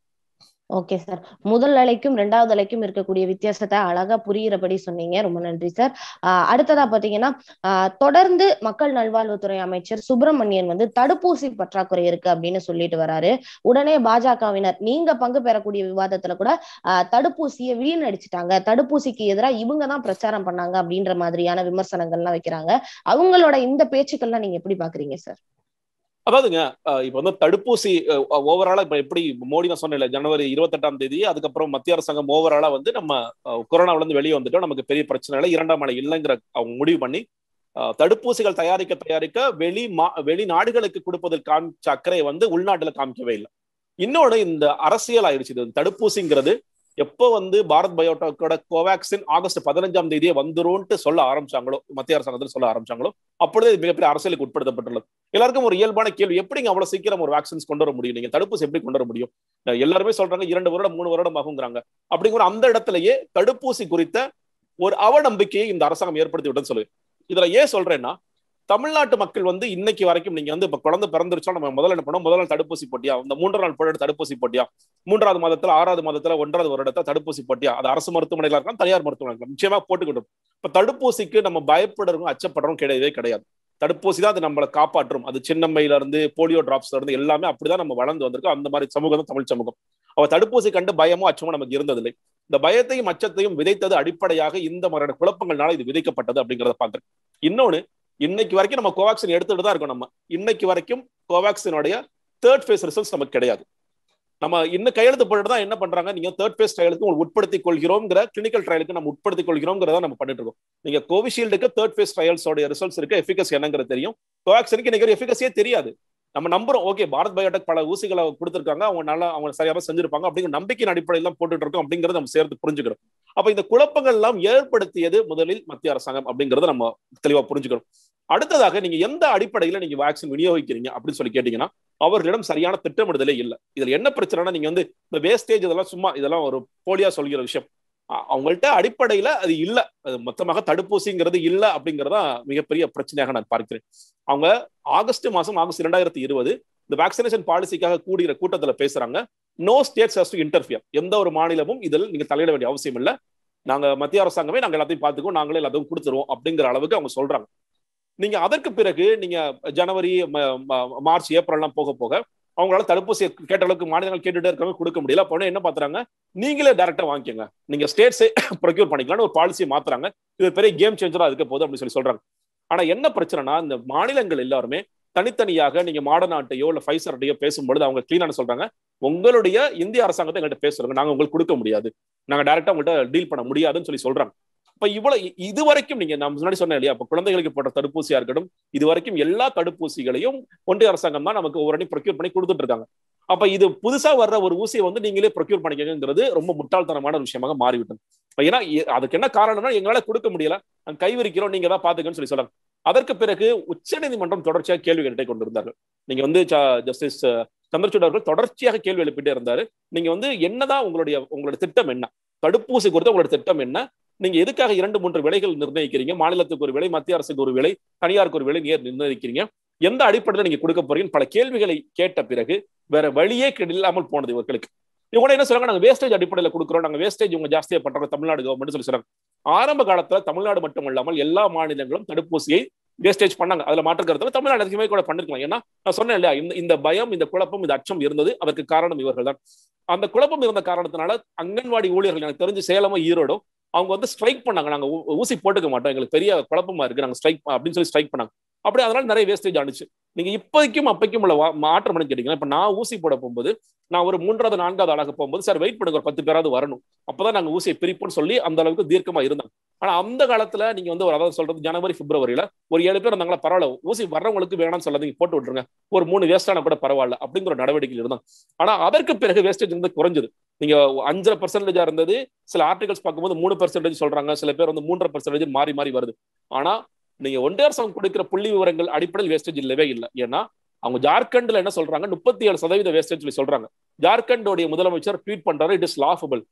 ஓகே சார் முதல் அலைக்கும் ரெண்டாவது அலைக்கும் இருக்கக்கூடிய வித்தியாசத்தை அழகா புரிகிறபடி சொன்னீங்க ரொம்ப நன்றி சார் ஆஹ் அடுத்ததா பாத்தீங்கன்னா ஆஹ் தொடர்ந்து மக்கள் நல்வாழ்வுத்துறை அமைச்சர் சுப்பிரமணியன் வந்து தடுப்பூசி பற்றாக்குறை இருக்கு அப்படின்னு சொல்லிட்டு வராரு உடனே பாஜகவினர் நீங்க பங்கு பெறக்கூடிய விவாதத்துல கூட ஆஹ் தடுப்பூசியை வீணடிச்சிட்டாங்க தடுப்பூசிக்கு எதிராக இவங்க தான் பிரச்சாரம் பண்ணாங்க அப்படின்ற மாதிரியான விமர்சனங்கள்லாம் வைக்கிறாங்க அவங்களோட இந்த பேச்சுக்கள்லாம் நீங்க எப்படி பாக்குறீங்க சார் அதாவதுங்க இப்ப வந்து தடுப்பூசி ஓவராலா இப்ப எப்படி மோடி நான் சொன்னேன் ஜனவரி இருபத்தெட்டாம் தேதி அதுக்கப்புறம் மத்திய அரசாங்கம் ஓவராலா வந்து நம்ம கொரோனாவில இருந்து வெளியே வந்துட்டோம் நமக்கு பெரிய பிரச்சனை இல்லை இரண்டாம் அலை இல்லைங்கிற அவங்க முடிவு பண்ணி தடுப்பூசிகள் தயாரிக்க தயாரிக்க வெளி மா வெளி நாடுகளுக்கு கொடுப்பதில் காமிச்ச அக்கறை வந்து உள்நாட்டுல காமிக்கவே இல்லை இன்னொன்னு இந்த அரசியல் ஆயிடுச்சு இது தடுப்பூசிங்கிறது எப்போ வந்து பாரத் பயோடெக்கோட கோவேக்சின் ஆகஸ்ட் பதினஞ்சாம் தேதியே வந்துரும்ட்டு சொல்ல ஆரம்பிச்சாங்களோ மத்திய அரசாங்கத்தில் சொல்ல ஆரம்பிச்சாங்களோ அப்பொழுது மிகப்பெரிய அரசியலுக்கு உட்படுத்தப்பட்டுள்ளது எல்லாருக்கும் ஒரு இயல்பான கேள்வி எப்படிங்க அவ்வளவு சீக்கிரம் ஒரு வேக்சின்ஸ் கொண்டு வர முடியும் நீங்க தடுப்பூசி எப்படி கொண்டு வர முடியும் எல்லாருமே சொல்றாங்க இரண்டு வருடம் மூணு வருடம் ஆகுங்கிறாங்க அப்படிங்கிற அந்த இடத்துலயே தடுப்பூசி குறித்த ஒரு அவநம்பிக்கையை இந்த அரசாங்கம் ஏற்படுத்தி விட்டது சொல்லு இதுல ஏன் சொல்றேன்னா தமிழ்நாட்டு மக்கள் வந்து இன்னைக்கு வரைக்கும் நீங்க வந்து இப்ப குழந்தை பிறந்துருச்சா நம்ம முதல்ல என்ன பண்ணோம் முதல் நாள் தடுப்பூசி போட்டியா இந்த மூன்றாம் நாள் போட்டு தடுப்பூசி போட்டியா மூன்றாவது மாதத்துல ஆறாவது மாதத்துல ஒன்றாவது வருடத்துல தடுப்பூசி போட்டியா அது அரசு மருத்துவமனைகளா இருக்கலாம் தனியார் மருத்துவமனைகள் நிச்சயமா போட்டுக்கிட்டோம் இப்ப தடுப்பூசிக்கு நம்ம பயப்படுறவங்க அச்சப்படுறோம் கிடையவே கிடையாது தடுப்பூசி தான் அது நம்மளை காப்பாற்றும் அது சின்னம்மையில இருந்து போலியோ டிராப்ஸ்ல இருந்து எல்லாமே அப்படிதான் நம்ம வளர்ந்து வந்திருக்கோம் அந்த மாதிரி சமூகம் தான் தமிழ் சமூகம் அவ தடுப்பூசி கண்டு பயமோ அச்சமோ நமக்கு இருந்ததில்லை இந்த பயத்தையும் அச்சத்தையும் விதைத்தது அடிப்படையாக இந்த மாதிரியான குழப்பங்கள்னால இது விதைக்கப்பட்டது அப்படிங்கிறத பார்க்கிறேன் இன்னொன்னு இன்னைக்கு வரைக்கும் நம்ம கோவாக்சின் எடுத்துட்டு தான் இருக்கோம் நம்ம இன்னைக்கு வரைக்கும் கோவாக்சினுடைய தேர்ட் ஃபேஸ் ரிசல்ட்ஸ் நமக்கு கிடையாது நம்ம இன்னும் கையெழுத்து போட்டு தான் என்ன பண்றாங்க நீங்க தேர்ட் ஃபேஸ் ட்ரையலுக்கு உங்களுக்கு உட்படுத்திக் கொள்கிறோம்ங்கிற கிளினிக்கல் ட்ரையலுக்கு நம்ம உட்படுத்திக் கொள்கிறோம்ங்கிறத நம்ம பண்ணிட்டு இருக்கோம் நீங்க கோவிஷீல்டுக்கு தேர்ட் ஃபேஸ் ட்ரையல்ஸோட ரிசல்ட்ஸ் இருக்கு எஃபிகஸ் என்னங்கிறது தெரியும் கோவாக்சினுக்கு இன்னைக்கு எஃபிகஸியே தெரியாது நம்ம நம்புறோம் ஓகே பாரத் பயோடெக் பல ஊசிகளை கொடுத்துருக்காங்க அவங்க நல்லா அவங்க சரியாக செஞ்சிருப்பாங்க அப்படிங்கிற நம்பிக்கையின் அடிப்படையில் தான் போட்டுட்டு இருக்கோம் அப்படிங்கறத நம்ம சேர்த்து புரிஞ்சுக்கிறோம் அப்ப இந்த குழப்பங்கள் எல்லாம் ஏற்படுத்தியது முதலில் மத்திய அரசாங்கம் அப்படிங்கறத நம்ம தெளிவா புரிஞ்சுக்கிறோம் அடுத்ததாக நீங்க எந்த அடிப்படையில நீங்க வேக்சின் விநியோகிக்கிறீங்க அப்படின்னு சொல்லி கேட்டீங்கன்னா அவர்களிடம் சரியான திட்டமிடுதலே இல்லை இதுல என்ன பிரச்சனைனா நீங்க வந்து இந்த வேஸ்டேஜ் இதெல்லாம் சும்மா இதெல்லாம் ஒரு போலியா சொல்கிற விஷயம் அவங்கள்ட்ட அடிப்படையில அது இல்ல அது மொத்தமாக தடுப்பூசிங்கிறது இல்ல அப்படிங்கறதா மிகப்பெரிய பிரச்சனையாக நான் பார்க்கிறேன் அவங்க ஆகஸ்ட் மாசம் ஆகஸ்ட் இரண்டாயிரத்தி இருபது இந்த வேக்சினேஷன் பாலிசிக்காக கூடுகிற கூட்டத்துல பேசுறாங்க no states has to interfere எந்த ஒரு மாநிலமும் இதில் நீங்க தலையிட வேண்டிய அவசியம் இல்லை நாங்க மத்திய அரசாங்கமே நாங்க எல்லாத்தையும் பார்த்துக்கோ நாங்களே எல்லாத்தையும் கொடுத்துருவோம் அப்படிங்கிற அளவுக்கு அவங்க சொல்றாங்க நீங்க அதற்கு பிறகு நீங்க ஜனவரி மார்ச் ஏப்ரல்லாம் போக போக அவங்களால தடுப்பூசி கேட்ட அளவுக்கு மாநிலங்கள் கேட்டுட்டே இருக்காங்க கொடுக்க முடியல அப்போ என்ன பாத்துறாங்க நீங்களே டேரக்டா வாங்கிக்கோங்க நீங்க ஸ்டேட்ஸே ப்ரொக்யூர் பண்ணிக்கலாம்னு ஒரு பாலிசியை மாத்துறாங்க இது பெரிய கேம் சேஞ்சரா இருக்க போகுது அப்படின்னு சொல்லி சொல்றாங்க ஆனா என்ன பிரச்சனைனா இந்த மாநிலங்கள் எல்லாருமே தனித்தனியாக நீங்க மாடநாட்டையோ இல்ல ஃபைசர்டையோ பேசும்பொழுது அவங்க கிளீனான சொல்றாங்க உங்களுடைய இந்திய அரசாங்கத்தை எங்கள்கிட்ட பேசுறாங்க நாங்க உங்களுக்கு கொடுக்க முடியாது நாங்க டைரக்டா உங்கள்கிட்ட டீல் பண்ண முடியாதுன்னு சொல்லி சொல்றாங்க இப்ப இவ்வளவு இது வரைக்கும் நீங்க நான் முன்னாடி சொன்னேன் இல்லையா இப்ப குழந்தைகளுக்கு போட்ட தடுப்பூசியா இருக்கட்டும் இது வரைக்கும் எல்லா தடுப்பூசிகளையும் ஒன்றிய அரசாங்கம் தான் நமக்கு ஒவ்வொரு ப்ரொக்யூர் பண்ணி கொடுத்துட்டு இருக்காங்க அப்ப இது புதுசா வர்ற ஒரு ஊசியை வந்து நீங்களே ப்ரொக்யூர் பண்ணிக்கங்கிறது ரொம்ப முட்டாள்தனமான விஷயமாக மாறிவிட்டது ஏன்னா அதுக்கு என்ன காரணம்னா எங்களால கொடுக்க முடியல நாங்க கைவிரிக்கிறோம் நீங்க தான் பாத்துக்கன்னு சொல்லி சொல்றாங்க அதற்கு பிறகு உச்சநீதிமன்றம் தொடர்ச்சியாக கேள்வி கேட்டை கொண்டிருந்தார்கள் நீங்க வந்து ஜஸ்டிஸ் சந்திரசூட் அவர்கள் தொடர்ச்சியாக கேள்வி எழுப்பிட்டே இருந்தாரு நீங்க வந்து என்னதான் உங்களுடைய உங்களுடைய திட்டம் என்ன தடுப்பூசி குறித்த உங்களுடைய திட்டம் என்ன நீங்க எதுக்காக இரண்டு மூன்று விலைகள் நிர்ணயிக்கிறீங்க மாநிலத்துக்கு ஒரு விலை மத்திய அரசுக்கு ஒரு விலை தனியாருக்கு ஒரு விலை நேர் நிர்ணயிக்கிறீங்க எந்த அடிப்படையில் நீங்க கொடுக்க போறீங்கன்னு பல கேள்விகளை கேட்ட பிறகு வேற வழியே இல்லாமல் போனது இவர்களுக்கு இவங்க என்ன சொல்றாங்க நாங்க வேஸ்டேஜ் அடிப்படையில் கொடுக்குறோம் நாங்க வேஸ்டேஜ் உங்க ஜாஸ்தியா பண்றோம் தமிழ்நாடு கவர்மெண்ட் சொல்லி சொல்றாங்க ஆரம்ப காலத்துல தமிழ்நாடு மட்டும் இல்லாமல் எல்லா மாநிலங்களும் தடுப்பூசியை வேஸ்டேஜ் பண்ணாங்க அதுல மாற்றுக்கிறதுல தமிழ்நாடு அதிகமே கூட பண்ணிருக்கலாம் ஏன்னா நான் சொன்னேன் இல்லையா இந்த இந்த பயம் இந்த குழப்பம் இந்த அச்சம் இருந்தது அதற்கு காரணம் இவர்கள் தான் அந்த குழப்பம் இருந்த காரணத்தினால அங்கன்வாடி ஊழியர்கள் எனக்கு தெரிஞ்சு சேலமோ ஈரோடோ அவங்க வந்து ஸ்ட்ரைக் பண்ணாங்க நாங்க ஊசி போட்டுக்க மாட்டோம் எங்களுக்கு பெரிய குழப்பமா இருக்கு நாங்க ஸ்ட்ரைக் அப்படின்னு சொல்லி ஸ்ட்ரைக் பண்ணாங்க அப்படி அதனால நிறைய வேஸ்டேஜ் ஆனிச்சு நீங்க இப்போதைக்கும் அப்பைக்கும் உள்ள மாற்றம் பண்ணி கேட்டீங்கன்னா இப்ப நான் ஊசி போட போகும்போது நான் ஒரு மூன்றாவது நான்காவது ஆளாக போகும்போது சார் வெயிட் பண்ணுங்க ஒரு பத்து பேராவது வரணும் அப்பதான் நாங்க ஊசியை பிரிப்போம்னு சொல்லி அந்த அளவுக்கு தீர்க்கமா இருந்தாங்க ஆனா அந்த காலத்துல நீங்க வந்து ஒரு அதாவது சொல்றது ஜனவரி பிப்ரவரியில ஒரு ஏழு பேர் இருந்தாங்களா பரவாயில்ல ஊசி வர்றவங்களுக்கு வேணாம்னு சொல்லாதீங்க போட்டு விட்டுருங்க ஒரு மூணு வேஸ்டான கூட பரவாயில்ல அப்படிங்கிற ஒரு நடவடிக்கை இருந்தாங்க ஆனா அதற்கு பிறகு வேஸ்டேஜ் வந்து குறைஞ்சது நீங்க அஞ்சரை பர்சன்டேஜா இருந்தது சில ஆர்டிகல்ஸ் பார்க்கும்போது மூணு பர்சன்டேஜ் சொல்றாங்க சில பேர் வந்து மூன்றரை பர்சன்டேஜ் மாறி மாறி வருது ஆனா நீங்க ஒன்றிய அரசாங்கம் கொடுக்கிற புள்ளி விவரங்கள் அடிப்படையில் வேஸ்டேஜ் இல்லவே இல்லை ஏன்னா அவங்க ஜார்க்கண்ட்ல என்ன சொல்றாங்க முப்பத்தி ஏழு சதவீத வேஸ்டேஜ் சொல்லி சொல்றாங்க ஜார்க்கண்டோடைய முதலமைச்சர் ட்வீட் பண்றாரு இட் இஸ் லாஃபபிள்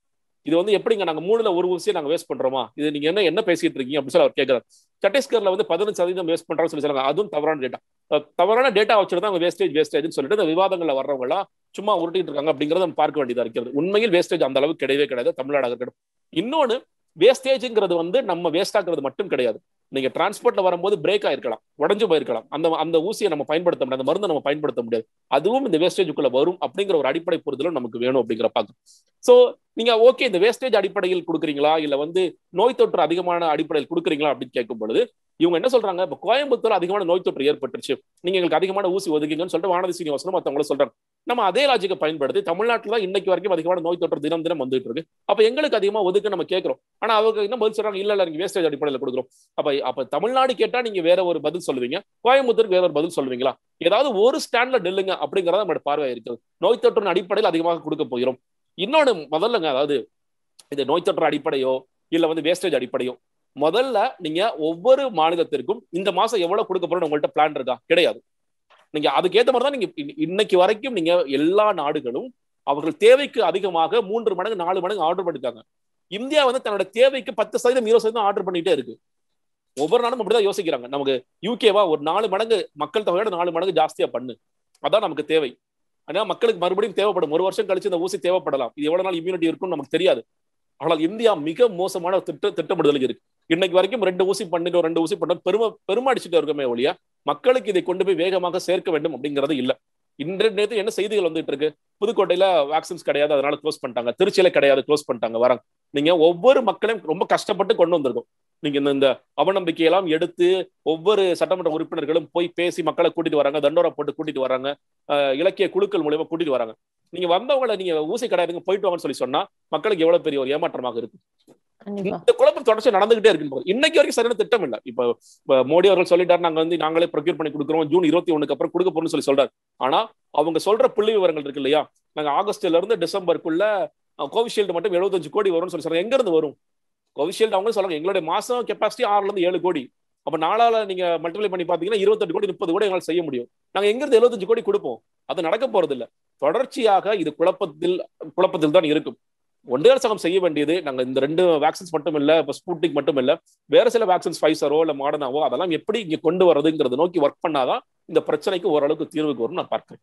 இது வந்து எப்படிங்க நாங்க மூணுல ஒரு ஊசியை நாங்க வேஸ்ட் பண்றோமா இது நீங்க என்ன என்ன பேசிட்டு இருக்கீங்க அப்படின்னு சொல்லி அவர் கேட்கிறார் சத்தீஸ்கர்ல வந்து பதினஞ்சு சதவீதம் வேஸ்ட் பண்றான்னு சொல்லி சொல்றாங்க அதுவும் தவறான டேட்டா தவறான டேட்டா வச்சுட்டு தான் அவங்க வேஸ்டேஜ் வேஸ்டேஜ்னு சொல்லிட்டு இந்த விவாதங்கள்ல வர்றவங்க எல்லாம் சும்மா உருட்டிட்டு இருக்காங்க அப்படிங்கறத நம்ம பார்க்க வேண்டியதா இருக்கிறது உண்மையில் வேஸ்டேஜ் அந்த அளவுக்கு கிடையவே கிடையாது தமிழ்நாடு இருக்கட்டும் இன்னொன்னு வேஸ்டேஜ்ங்கிறது வந்து நம்ம வேஸ்ட் ஆக்குறது மட்டும் கிடையாது நீங்க டிரான்ஸ்போர்ட்ல வரும்போது பிரேக் ஆயிருக்கலாம் உடஞ்சு போயிருக்கலாம் அந்த அந்த ஊசியை நம்ம பயன்படுத்த முடியாது அந்த மருந்தை நம்ம பயன்படுத்த முடியாது அதுவும் இந்த வேஸ்டேஜுக்குள்ள வரும் அப்படிங்கிற ஒரு அடிப்படை புரிதலும் நமக்கு வேணும் அப்படிங்கிற பார்க்கும் ஸோ நீங்க ஓகே இந்த வேஸ்டேஜ் அடிப்படையில் கொடுக்குறீங்களா இல்ல வந்து நோய் தொற்று அதிகமான அடிப்படையில் கொடுக்குறீங்களா அப்படின்னு கேட்கும் பொழுது இவங்க என்ன சொல்றாங்க இப்ப கோயம்புத்தூர் அதிகமான நோய் தொற்று ஏற்பட்டுருச்சு நீங்க எங்களுக்கு அதிகமான ஊசி ஒதுக்குங்கன்னு சொல்லிட்டு வானதி சீனிவாசனும் மத்தவங்கள சொல்றாங்க நம்ம அதே லாஜிக்கை பயன்படுத்தி தமிழ்நாட்டில் தான் இன்னைக்கு வரைக்கும் அதிகமான நோய் தொற்று தினம் தினம் வந்துட்டு இருக்கு அப்ப எங்களுக்கு அதிகமா ஒதுக்கு நம்ம கேட்கிறோம் ஆனா அவங்க என்ன பதில் சொல்றாங்க இல்ல இல்ல நீங்க வேஸ்டேஜ் அடிப்படையில் கொடுக்குறோம் அப்ப அப்ப தமிழ்நாடு கேட்டா நீங்க வேற ஒரு பதில் சொல்லுவீங்க கோயம்புத்தூருக்கு வேற ஒரு பதில் சொல்லுவீங்களா ஏதாவது ஒரு ஸ்டாண்ட்ல நில்லுங்க அப்படிங்கறத நம்மளோட பார்வை இருக்குது நோய் தொற்றின் அடிப்படையில் அதிகமாக கொடுக்க போகிறோம் இன்னொன்னு முதல்லங்க அதாவது இது நோய் தொற்று அடிப்படையோ இல்ல வந்து வேஸ்டேஜ் அடிப்படையோ முதல்ல நீங்க ஒவ்வொரு மாநிலத்திற்கும் இந்த மாசம் எவ்வளவு கொடுக்க போறோம் உங்கள்ட்ட பிளான் இருக்கா கிடையாது நீங்க அதுக்கேற்ற மாதிரி தான் நீங்க இன்னைக்கு வரைக்கும் நீங்க எல்லா நாடுகளும் அவர்கள் தேவைக்கு அதிகமாக மூன்று மடங்கு நாலு மடங்கு ஆர்டர் பண்ணிருக்காங்க இந்தியா வந்து தன்னோட தேவைக்கு பத்து சதவீதம் இருபது சதவீதம் ஆர்டர் பண்ணிட்டே இருக்கு ஒவ்வொரு நாளும் அப்படிதான் யோசிக்கிறாங்க நமக்கு யூகேவா ஒரு நாலு மடங்கு மக்கள் தொகையோட நாலு மடங்கு ஜாஸ்தியா பண்ணு அதான் நமக்கு தேவை ஆனா மக்களுக்கு மறுபடியும் தேவைப்படும் ஒரு வருஷம் கழிச்சு இந்த ஊசி தேவைப்படலாம் இது எவ்வளவு நாள் இம்யூனிட்டி இருக்கும்னு நமக்கு தெரியாது ஆனால் இந்தியா மிக மோசமான திட்ட திட்டமிடுதல் இருக்கு இன்னைக்கு வரைக்கும் ரெண்டு ஊசி பண்ணிட்டு ரெண்டு ஊசி பண்ண பெருமை பெருமாடிச்சுட்டு இருக்கமே ஒழிய மக்களுக்கு இதை கொண்டு போய் வேகமாக சேர்க்க வேண்டும் அப்படிங்கிறது இல்ல இன்று நேற்று என்ன செய்திகள் வந்துட்டு இருக்கு புதுக்கோட்டையில வேக்சின்ஸ் கிடையாது அதனால க்ளோஸ் பண்ணிட்டாங்க திருச்சியில கிடையாது க்ளோஸ் பண்ணிட்டாங்க வராங்க நீங்க ஒவ்வொரு மக்களையும் ரொம்ப கஷ்டப்பட்டு கொண்டு வந்திருக்கோம் நீங்க இந்த இந்த அவநம்பிக்கையெல்லாம் எடுத்து ஒவ்வொரு சட்டமன்ற உறுப்பினர்களும் போய் பேசி மக்களை கூட்டிட்டு வராங்க தண்டோரா போட்டு கூட்டிட்டு வராங்க இலக்கிய குழுக்கள் மூலியமா கூட்டிட்டு வராங்க நீங்க வந்தவங்களை நீங்க ஊசி கிடையாதுங்க போயிட்டு வாங்கன்னு சொல்லி சொன்னா மக்களுக்கு எவ்வளவு பெரிய ஒரு ஏமாற்றமாக இருக்கு இந்த குழப்பம் தொடர்ச்சி நடந்துகிட்டே இருக்கு இன்னைக்கு வரைக்கும் சரியான திட்டம் இல்ல இப்ப மோடி அவர்கள் சொல்லிட்டாரு நாங்க வந்து நாங்களே ப்ரொக்யூர் பண்ணி கொடுக்குறோம் ஜூன் இருபத்தி ஒண்ணுக்கு அப்புறம் கொடுக்க போறோம்னு சொல்லி சொல்றாரு ஆனா அவங்க சொல்ற புள்ளி விவரங்கள் இருக்கு இல்லையா நாங்க ஆகஸ்ட்ல இருந்து டிசம்பருக்குள்ள கோவிஷீல்டு மட்டும் எழுபத்தஞ்சு கோடி வரும்னு சொல்லி சொல்றாங்க எங்க இருந்து வரும் கோவிஷீல்டு அவங்க சொல்றாங்க எங்களுடைய மாசம் கெப்பாசிட்டி ஆறுல இருந்து ஏழு கோடி அப்ப நாளால நீங்க மல்டிப்ளை பண்ணி பாத்தீங்கன்னா இருபத்தெட்டு கோடி முப்பது கோடி எங்களால் செய்ய முடியும் நாங்க எங்க இருந்து எழுபத்தஞ்சு கோடி கொடுப்போம் அது நடக்க போறது இல்ல தொடர்ச்சியாக இது குழப்பத்தில் குழப்பத்தில் தான் இருக்கும் ஒன்றே அரசாங்கம் செய்ய வேண்டியது நாங்க இந்த ரெண்டு வேக்சின்ஸ் மட்டும் இல்ல இப்ப ஸ்பூட்டிக் மட்டும் இல்ல வேற சில வேக்சின்ஸ் ஃபைசரோ இல்ல மாடர்னாவோ அதெல்லாம் எப்படி இங்க கொண்டு வரதுங்கிறத நோக்கி ஒர்க் பண்ணாதான் இந்த பிரச்சனைக்கு ஓரளவுக்கு தீர்வுக்கு வரும் நான் பார்க்கிறேன்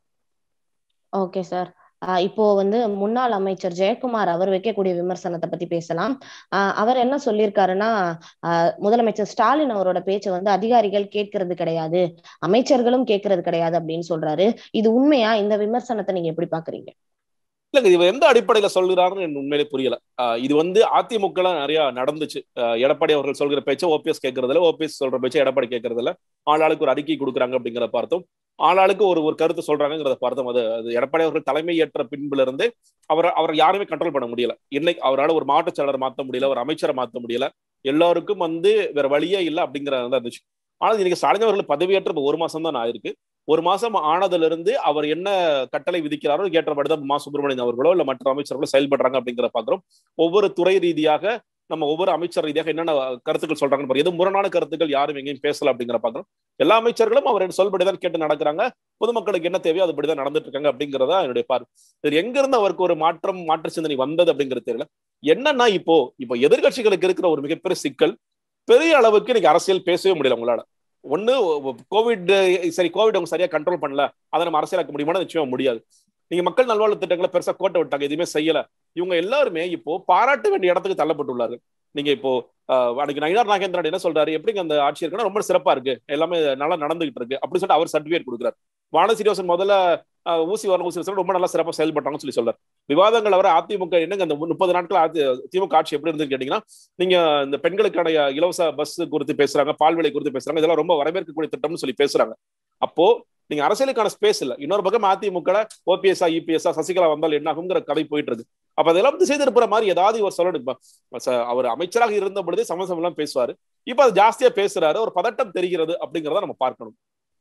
ஓகே சார் இப்போ வந்து முன்னாள் அமைச்சர் ஜெயக்குமார் அவர் வைக்கக்கூடிய விமர்சனத்தை பத்தி பேசலாம் அவர் என்ன சொல்லியிருக்காருன்னா முதலமைச்சர் ஸ்டாலின் அவரோட பேச்சை வந்து அதிகாரிகள் கேட்கறது கிடையாது அமைச்சர்களும் கேட்கறது கிடையாது அப்படின்னு சொல்றாரு இது உண்மையா இந்த விமர்சனத்தை நீங்க எப்படி பாக்குறீங்க இல்லங்க இவர் எந்த அடிப்படையில சொல்கிறாருன்னு எனக்கு உண்மையிலே புரியல இது வந்து அதிமுக நிறைய நடந்துச்சு எடப்பாடி அவர்கள் சொல்கிற பேச்சை ஓபிஎஸ் கேட்கறதுல ஓபிஎஸ் சொல்ற பேச்சை எடப்பாடி கேட்கறதுல ஆளாளுக்கு ஒரு அறிக்கை கொடுக்குறாங்க அப்படிங்கிறத பார்த்தோம் ஆளாளுக்கு ஒரு ஒரு கருத்து சொல்றாங்கிறத பார்த்தோம் அது அது எடப்பாடி அவர்கள் தலைமை ஏற்ற பின்புல இருந்து அவர் அவர் யாருமே கண்ட்ரோல் பண்ண முடியல இன்னைக்கு அவரால் ஒரு மாவட்ட செயலரை மாற்ற முடியல ஒரு அமைச்சரை மாற்ற முடியல எல்லாருக்கும் வந்து வேற வழியே இல்லை அப்படிங்கிறதா இருந்துச்சு ஆனால் இன்னைக்கு ஸ்டாலின் அவர்கள் பதவியேற்ற ஒரு மாசம் தான் ஆயிருக்கு ஒரு மாசம் ஆனதுல இருந்து அவர் என்ன கட்டளை விதிக்கிறாரோ ஏற்றபடி தான் மா சுப்பிரமணியன் அவர்களோ இல்ல மற்ற அமைச்சர்களோ செயல்படுறாங்க அப்படிங்கிற பாக்குறோம் ஒவ்வொரு துறை ரீதியாக நம்ம ஒவ்வொரு அமைச்சர் ரீதியாக என்னென்ன கருத்துக்கள் சொல்றாங்கன்னு பாருங்க எது முரணான கருத்துக்கள் யாரும் எங்கேயும் பேசல அப்படிங்கிற பாக்குறோம் எல்லா அமைச்சர்களும் அவர் சொல்படிதான் கேட்டு நடக்கிறாங்க பொதுமக்களுக்கு என்ன தேவையோ அதுபடிதான் நடந்துட்டு இருக்காங்க அப்படிங்கிறதா என்னுடைய பார்வை இது எங்க இருந்து அவருக்கு ஒரு மாற்றம் மாற்று சிந்தனை வந்தது அப்படிங்கிறது தெரியல என்னன்னா இப்போ இப்போ எதிர்கட்சிகளுக்கு இருக்கிற ஒரு மிகப்பெரிய சிக்கல் பெரிய அளவுக்கு இன்னைக்கு அரசியல் பேசவே முடியல உங்களால ஒண்ணு கோவிட் சரி கோவிட் அவங்க சரியா கண்ட்ரோல் பண்ணல அதை நம்ம அரசியலாக்க முடியுமா நிச்சயமா முடியாது நீங்க மக்கள் நல்வாழ்வு திட்டங்களை பெருசா கோட்டை விட்டாங்க எதுவுமே செய்யல இவங்க எல்லாருமே இப்போ பாராட்ட வேண்டிய இடத்துக்கு தள்ளப்பட்டுள்ளார்கள் நீங்க இப்போ அன்னைக்கு நயினார் நாகேந்திரன் என்ன சொல்றாரு எப்படிங்க அந்த ஆட்சி இருக்குன்னா ரொம்ப சிறப்பா இருக்கு எல்லாமே நல்லா நடந்துகிட்டு இருக்கு அப்படின்னு சொல்லிட்டு அவர் சர்டிபிகேட் கொடுக்குறாரு வானசீனிவாசன் முதல்ல ஊசி வரணும் ஊசி வசனம் ரொம்ப நல்லா சிறப்பாக செயல்பட்டாங்கன்னு சொல்லி சொல்றாரு விவாதங்கள் வர அதிமுக என்னங்க அந்த முப்பது நாட்கள் திமுக ஆட்சி எப்படி இருந்துன்னு கேட்டீங்கன்னா நீங்க இந்த பெண்களுக்கான இலவச பஸ் குறித்து பேசுறாங்க பால் விலை குறித்து பேசுறாங்க இதெல்லாம் ரொம்ப வரவேற்கக்கூடிய திட்டம்னு சொல்லி பேசுறாங்க அப்போ நீங்க அரசியலுக்கான ஸ்பேஸ் இல்ல இன்னொரு பக்கம் அதிமுக ஓபிஎஸ்ஆ இபிஎஸ்ஆ சசிகலா வந்தால் என்ன ஆகுங்கிற கதை போயிட்டு இருக்கு அப்ப அதெல்லாம் திசை திருப்புற மாதிரி ஏதாவது இவர் சொல்லணும் அவர் அமைச்சராக இருந்த பொழுதே சமசம் எல்லாம் பேசுவாரு இப்ப அது ஜாஸ்தியா பேசுறாரு ஒரு பதட்டம் தெரிகிறது அப்படிங்கிறத நம்ம பார்க்கணும்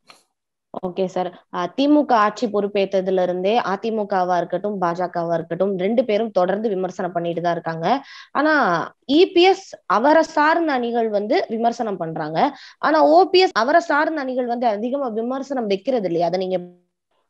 ஓகே சார் திமுக ஆட்சி பொறுப்பேற்றதுல இருந்தே அதிமுகவா இருக்கட்டும் பாஜகவா இருக்கட்டும் ரெண்டு பேரும் தொடர்ந்து விமர்சனம் பண்ணிட்டு தான் இருக்காங்க ஆனா இபிஎஸ் அவரை சார்ந்த அணிகள் வந்து விமர்சனம் பண்றாங்க ஆனா ஓபிஎஸ் அவரை சார்ந்த அணிகள் வந்து அதிகமா விமர்சனம் வைக்கிறது இல்லையா அதை நீங்க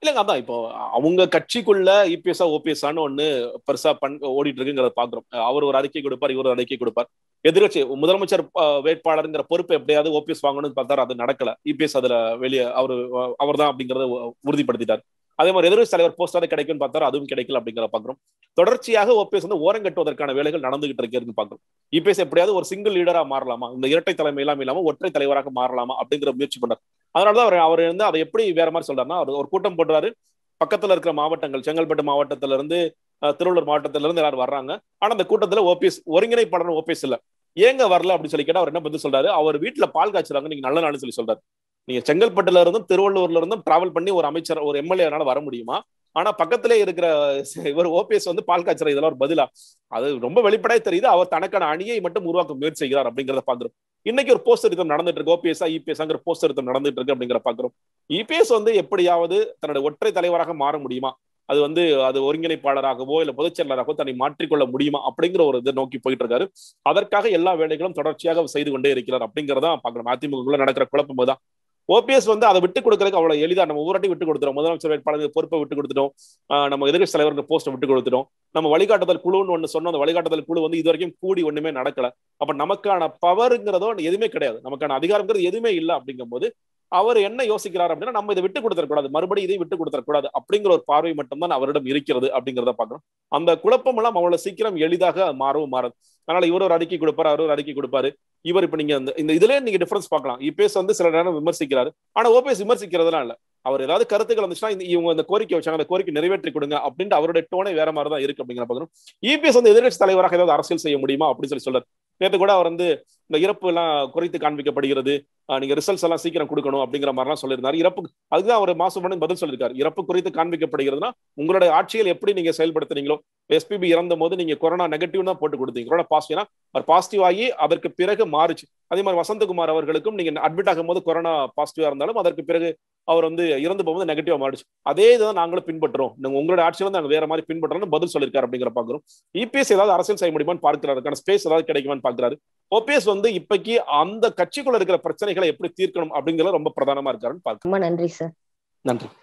இல்லைங்க அதான் இப்போ அவங்க கட்சிக்குள்ள இபிஎஸ்ஆ ஓபிஎஸ்ஆன்னு ஒண்ணு பெருசா பண் ஓடிட்டு இருக்குங்கிறத பாக்குறோம் அவர் ஒரு அறிக்கை கொடுப்பார் இவர் ஒரு அறிக்கை கொடுப்பார் எதிர்கட்சி முதலமைச்சர் வேட்பாளருங்கிற பொறுப்பு எப்படியாவது ஓபிஎஸ் வாங்கணும்னு பார்த்தாரு அது நடக்கல இபிஎஸ் அதுல வெளியே அவரு அவர் தான் அப்படிங்கறத உறுதிப்படுத்திட்டார் அதே மாதிரி எதிர்கட்சி தலைவர் போஸ்டாவது கிடைக்கும்னு பார்த்தாரு அதுவும் கிடைக்கல அப்படிங்கிற பாக்குறோம் தொடர்ச்சியாக ஓபிஎஸ் வந்து ஓரம் கட்டுவதற்கான வேலைகள் நடந்துகிட்டு இருக்கிறதுன்னு பாக்குறோம் இபிஎஸ் எப்படியாவது ஒரு சிங்கிள் லீடரா மாறலாமா இந்த இரட்டை தலைமை எல்லாம் இல்லாம ஒற்றை தலைவராக மாறலாமா அப்படிங்கிற முயற்சி பண்ணார் அதனாலதான் அவர் அவர் வந்து அதை எப்படி வேற மாதிரி சொல்றாருன்னா அவர் ஒரு கூட்டம் போடுறாரு பக்கத்துல இருக்கிற மாவட்டங்கள் செங்கல்பட்டு மாவட்டத்துல இருந்து திருவள்ளூர் மாவட்டத்துல இருந்து எல்லாரும் வர்றாங்க ஆனா அந்த கூட்டத்துல ஓபிஎஸ் ஒருங்கிணைப்பாளர் ஓபிஎஸ் இல்ல ஏங்க வரல அப்படின்னு சொல்லி கேட்டா அவர் என்ன பதில் சொல்றாரு அவர் வீட்டுல பால் காய்ச்சுறாங்க நீங்க நல்ல நாள்னு சொல்லி சொல்றாரு நீங்க செங்கல்பட்டுல இருந்தும் திருவள்ளூர்ல இருந்தும் டிராவல் பண்ணி ஒரு அமைச்சர் ஒரு எம்எல்ஏனால வர முடியுமா ஆனா பக்கத்திலே இருக்கிற இவர் ஓபிஎஸ் வந்து பால் காய்ச்சற இதெல்லாம் ஒரு பதிலா அது ரொம்ப வெளிப்படையா தெரியுது அவர் தனக்கான அணியை மட்டும் உருவாக்க முயற்சி செய்கிறார் அப்படிங்கிறத பாக்குறோம் இன்னைக்கு ஒரு போஸ்ட் திருத்தம் நடந்துட்டு இருக்கு ஓபிஎஸ் இபிஎஸ்ங்கிற போஸ்ட் திருத்தம் நடந்துட்டு இருக்கு அப்படிங்கிற பாக்குறோம் இபிஎஸ் வந்து எப்படியாவது தன்னுடைய ஒற்றை தலைவராக மாற முடியுமா அது வந்து அது ஒருங்கிணைப்பாளராகவோ இல்ல பொதுச் செயலாளராகவோ தன்னை மாற்றிக்கொள்ள முடியுமா அப்படிங்கிற ஒரு இதை நோக்கி போயிட்டு இருக்காரு அதற்காக எல்லா வேலைகளும் தொடர்ச்சியாக செய்து கொண்டே இருக்கிறார் அப்படிங்கிறதா பாக்குறோம் அதிமுக நடக்கிற குழப்பம் தான் ஓபிஎஸ் வந்து அதை விட்டு கொடுக்கறதுக்கு அவ்வளவு எளிதா நம்ம ஒவ்வொரு விட்டு கொடுத்துரும் முதலமைச்சர் வேட்பாளர் பொறுப்பை விட்டு கொடுத்துட்டோம் நம்ம எதிர்கட்சி தலைவருக்கு போஸ்ட்டை விட்டு கொடுத்துட்டோம் நம்ம வழிகாட்டுதல் குழுன்னு ஒண்ணு சொன்னோம் அந்த வழிகாட்டுதல் குழு வந்து இது வரைக்கும் கூடி ஒண்ணுமே நடக்கல அப்ப நமக்கான பவருங்கிறதோ எதுவுமே கிடையாது நமக்கான அதிகாரங்கிறது எதுவுமே இல்லை அப்படிங்கும் போது அவர் என்ன யோசிக்கிறார் அப்படின்னா நம்ம இதை விட்டு கொடுத்துடக்கூடாது மறுபடியும் இதை விட்டு கொடுத்துடக்கூடாது அப்படிங்கிற ஒரு பார்வை மட்டும்தான் அவரிடம் இருக்கிறது அப்படிங்கிறத பாக்குறோம் அந்த குழப்பம் எல்லாம் அவ்வளவு சீக்கிரம் எளிதாக மாறவும் மாறாது அதனால இவர் ஒரு அறிக்கை கொடுப்பாரு அவர் ஒரு அறிக்கை கொடுப்பாரு இவர் இப்ப நீங்க இந்த இதுலயே நீங்க டிஃபரன்ஸ் பார்க்கலாம் இபிஎஸ் வந்து சில நேரம் விமர்சிக்கிறாரு ஆனா ஓபிஎஸ் விமர்சிக்கிறதுலாம் இல்ல அவர் ஏதாவது கருத்துக்கள் வந்துச்சுன்னா இவங்க இந்த கோரிக்கை வச்சாங்க அந்த கோரிக்கை நிறைவேற்றி கொடுங்க அப்படின்ட்டு அவருடைய டோனே வேற மாதிரி தான் இருக்கு அப்படிங்கிற பாக்குறோம் இபிஎஸ் வந்து எதிர்கட்சி தலைவராக ஏதாவது அரசியல் செய்ய முடியுமா அப்படின்னு சொல்லி சொல்றாரு நேற்று கூட அவர் வந்து இந்த இறப்பு எல்லாம் குறைத்து காண்பிக்கப்படுகிறது நீங்க ரிசல்ட்ஸ் எல்லாம் சீக்கிரம் கொடுக்கணும் அப்படிங்கிற மாதிரிலாம் சொல்லியிருந்தாரு இறப்பு அதுதான் அவர் மாசம் பதில் சொல்லியிருக்காரு இறப்பு குறித்து காண்பிக்கப்படுகிறதுனா உங்களுடைய ஆட்சியில் எப்படி நீங்க செயல்படுத்துறீங்களோ எஸ்பிபி இறந்த போது நீங்க கொரோனா நெகட்டிவ் தான் போட்டு கொடுத்தீங்க கொரோனா பாசிட்டிவ்னா அவர் பாசிட்டிவ் ஆகி அதற்கு பிறகு மாறுச்சு அதே மாதிரி வசந்தகுமார் அவர்களுக்கும் நீங்க அட்மிட் ஆகும் போது கொரோனா பாசிட்டிவா இருந்தாலும் அதற்கு பிறகு அவர் வந்து இறந்து போகும்போது நெகட்டிவா மாறிச்சு அதே இதை நாங்களும் பின்பற்றுறோம் நீங்க உங்களோட ஆட்சியில நாங்க வேற மாதிரி பின்பற்றோம்னு பதில் சொல்லியிருக்காரு அப்படிங்கிற பாக்குறோம் இபிஎஸ் ஏதாவது அரசியல் செய்ய முடியுமான்னு பார்க்கிறாரு அதுக்கான ஸ்பேஸ் ஏதாவது கிடைக்குமான்னு பாக்குறாரு ஓபிஎஸ் வந்து இப்பைக்கு அந்த கட்சிக்குள்ள இருக்கிற பிரச்சனைகளை எப்படி தீர்க்கணும் அப்படிங்கறது ரொம்ப பிரதானமா இருக்காருன்னு பார்க்க ரொம்ப நன்றி சார் நன்றி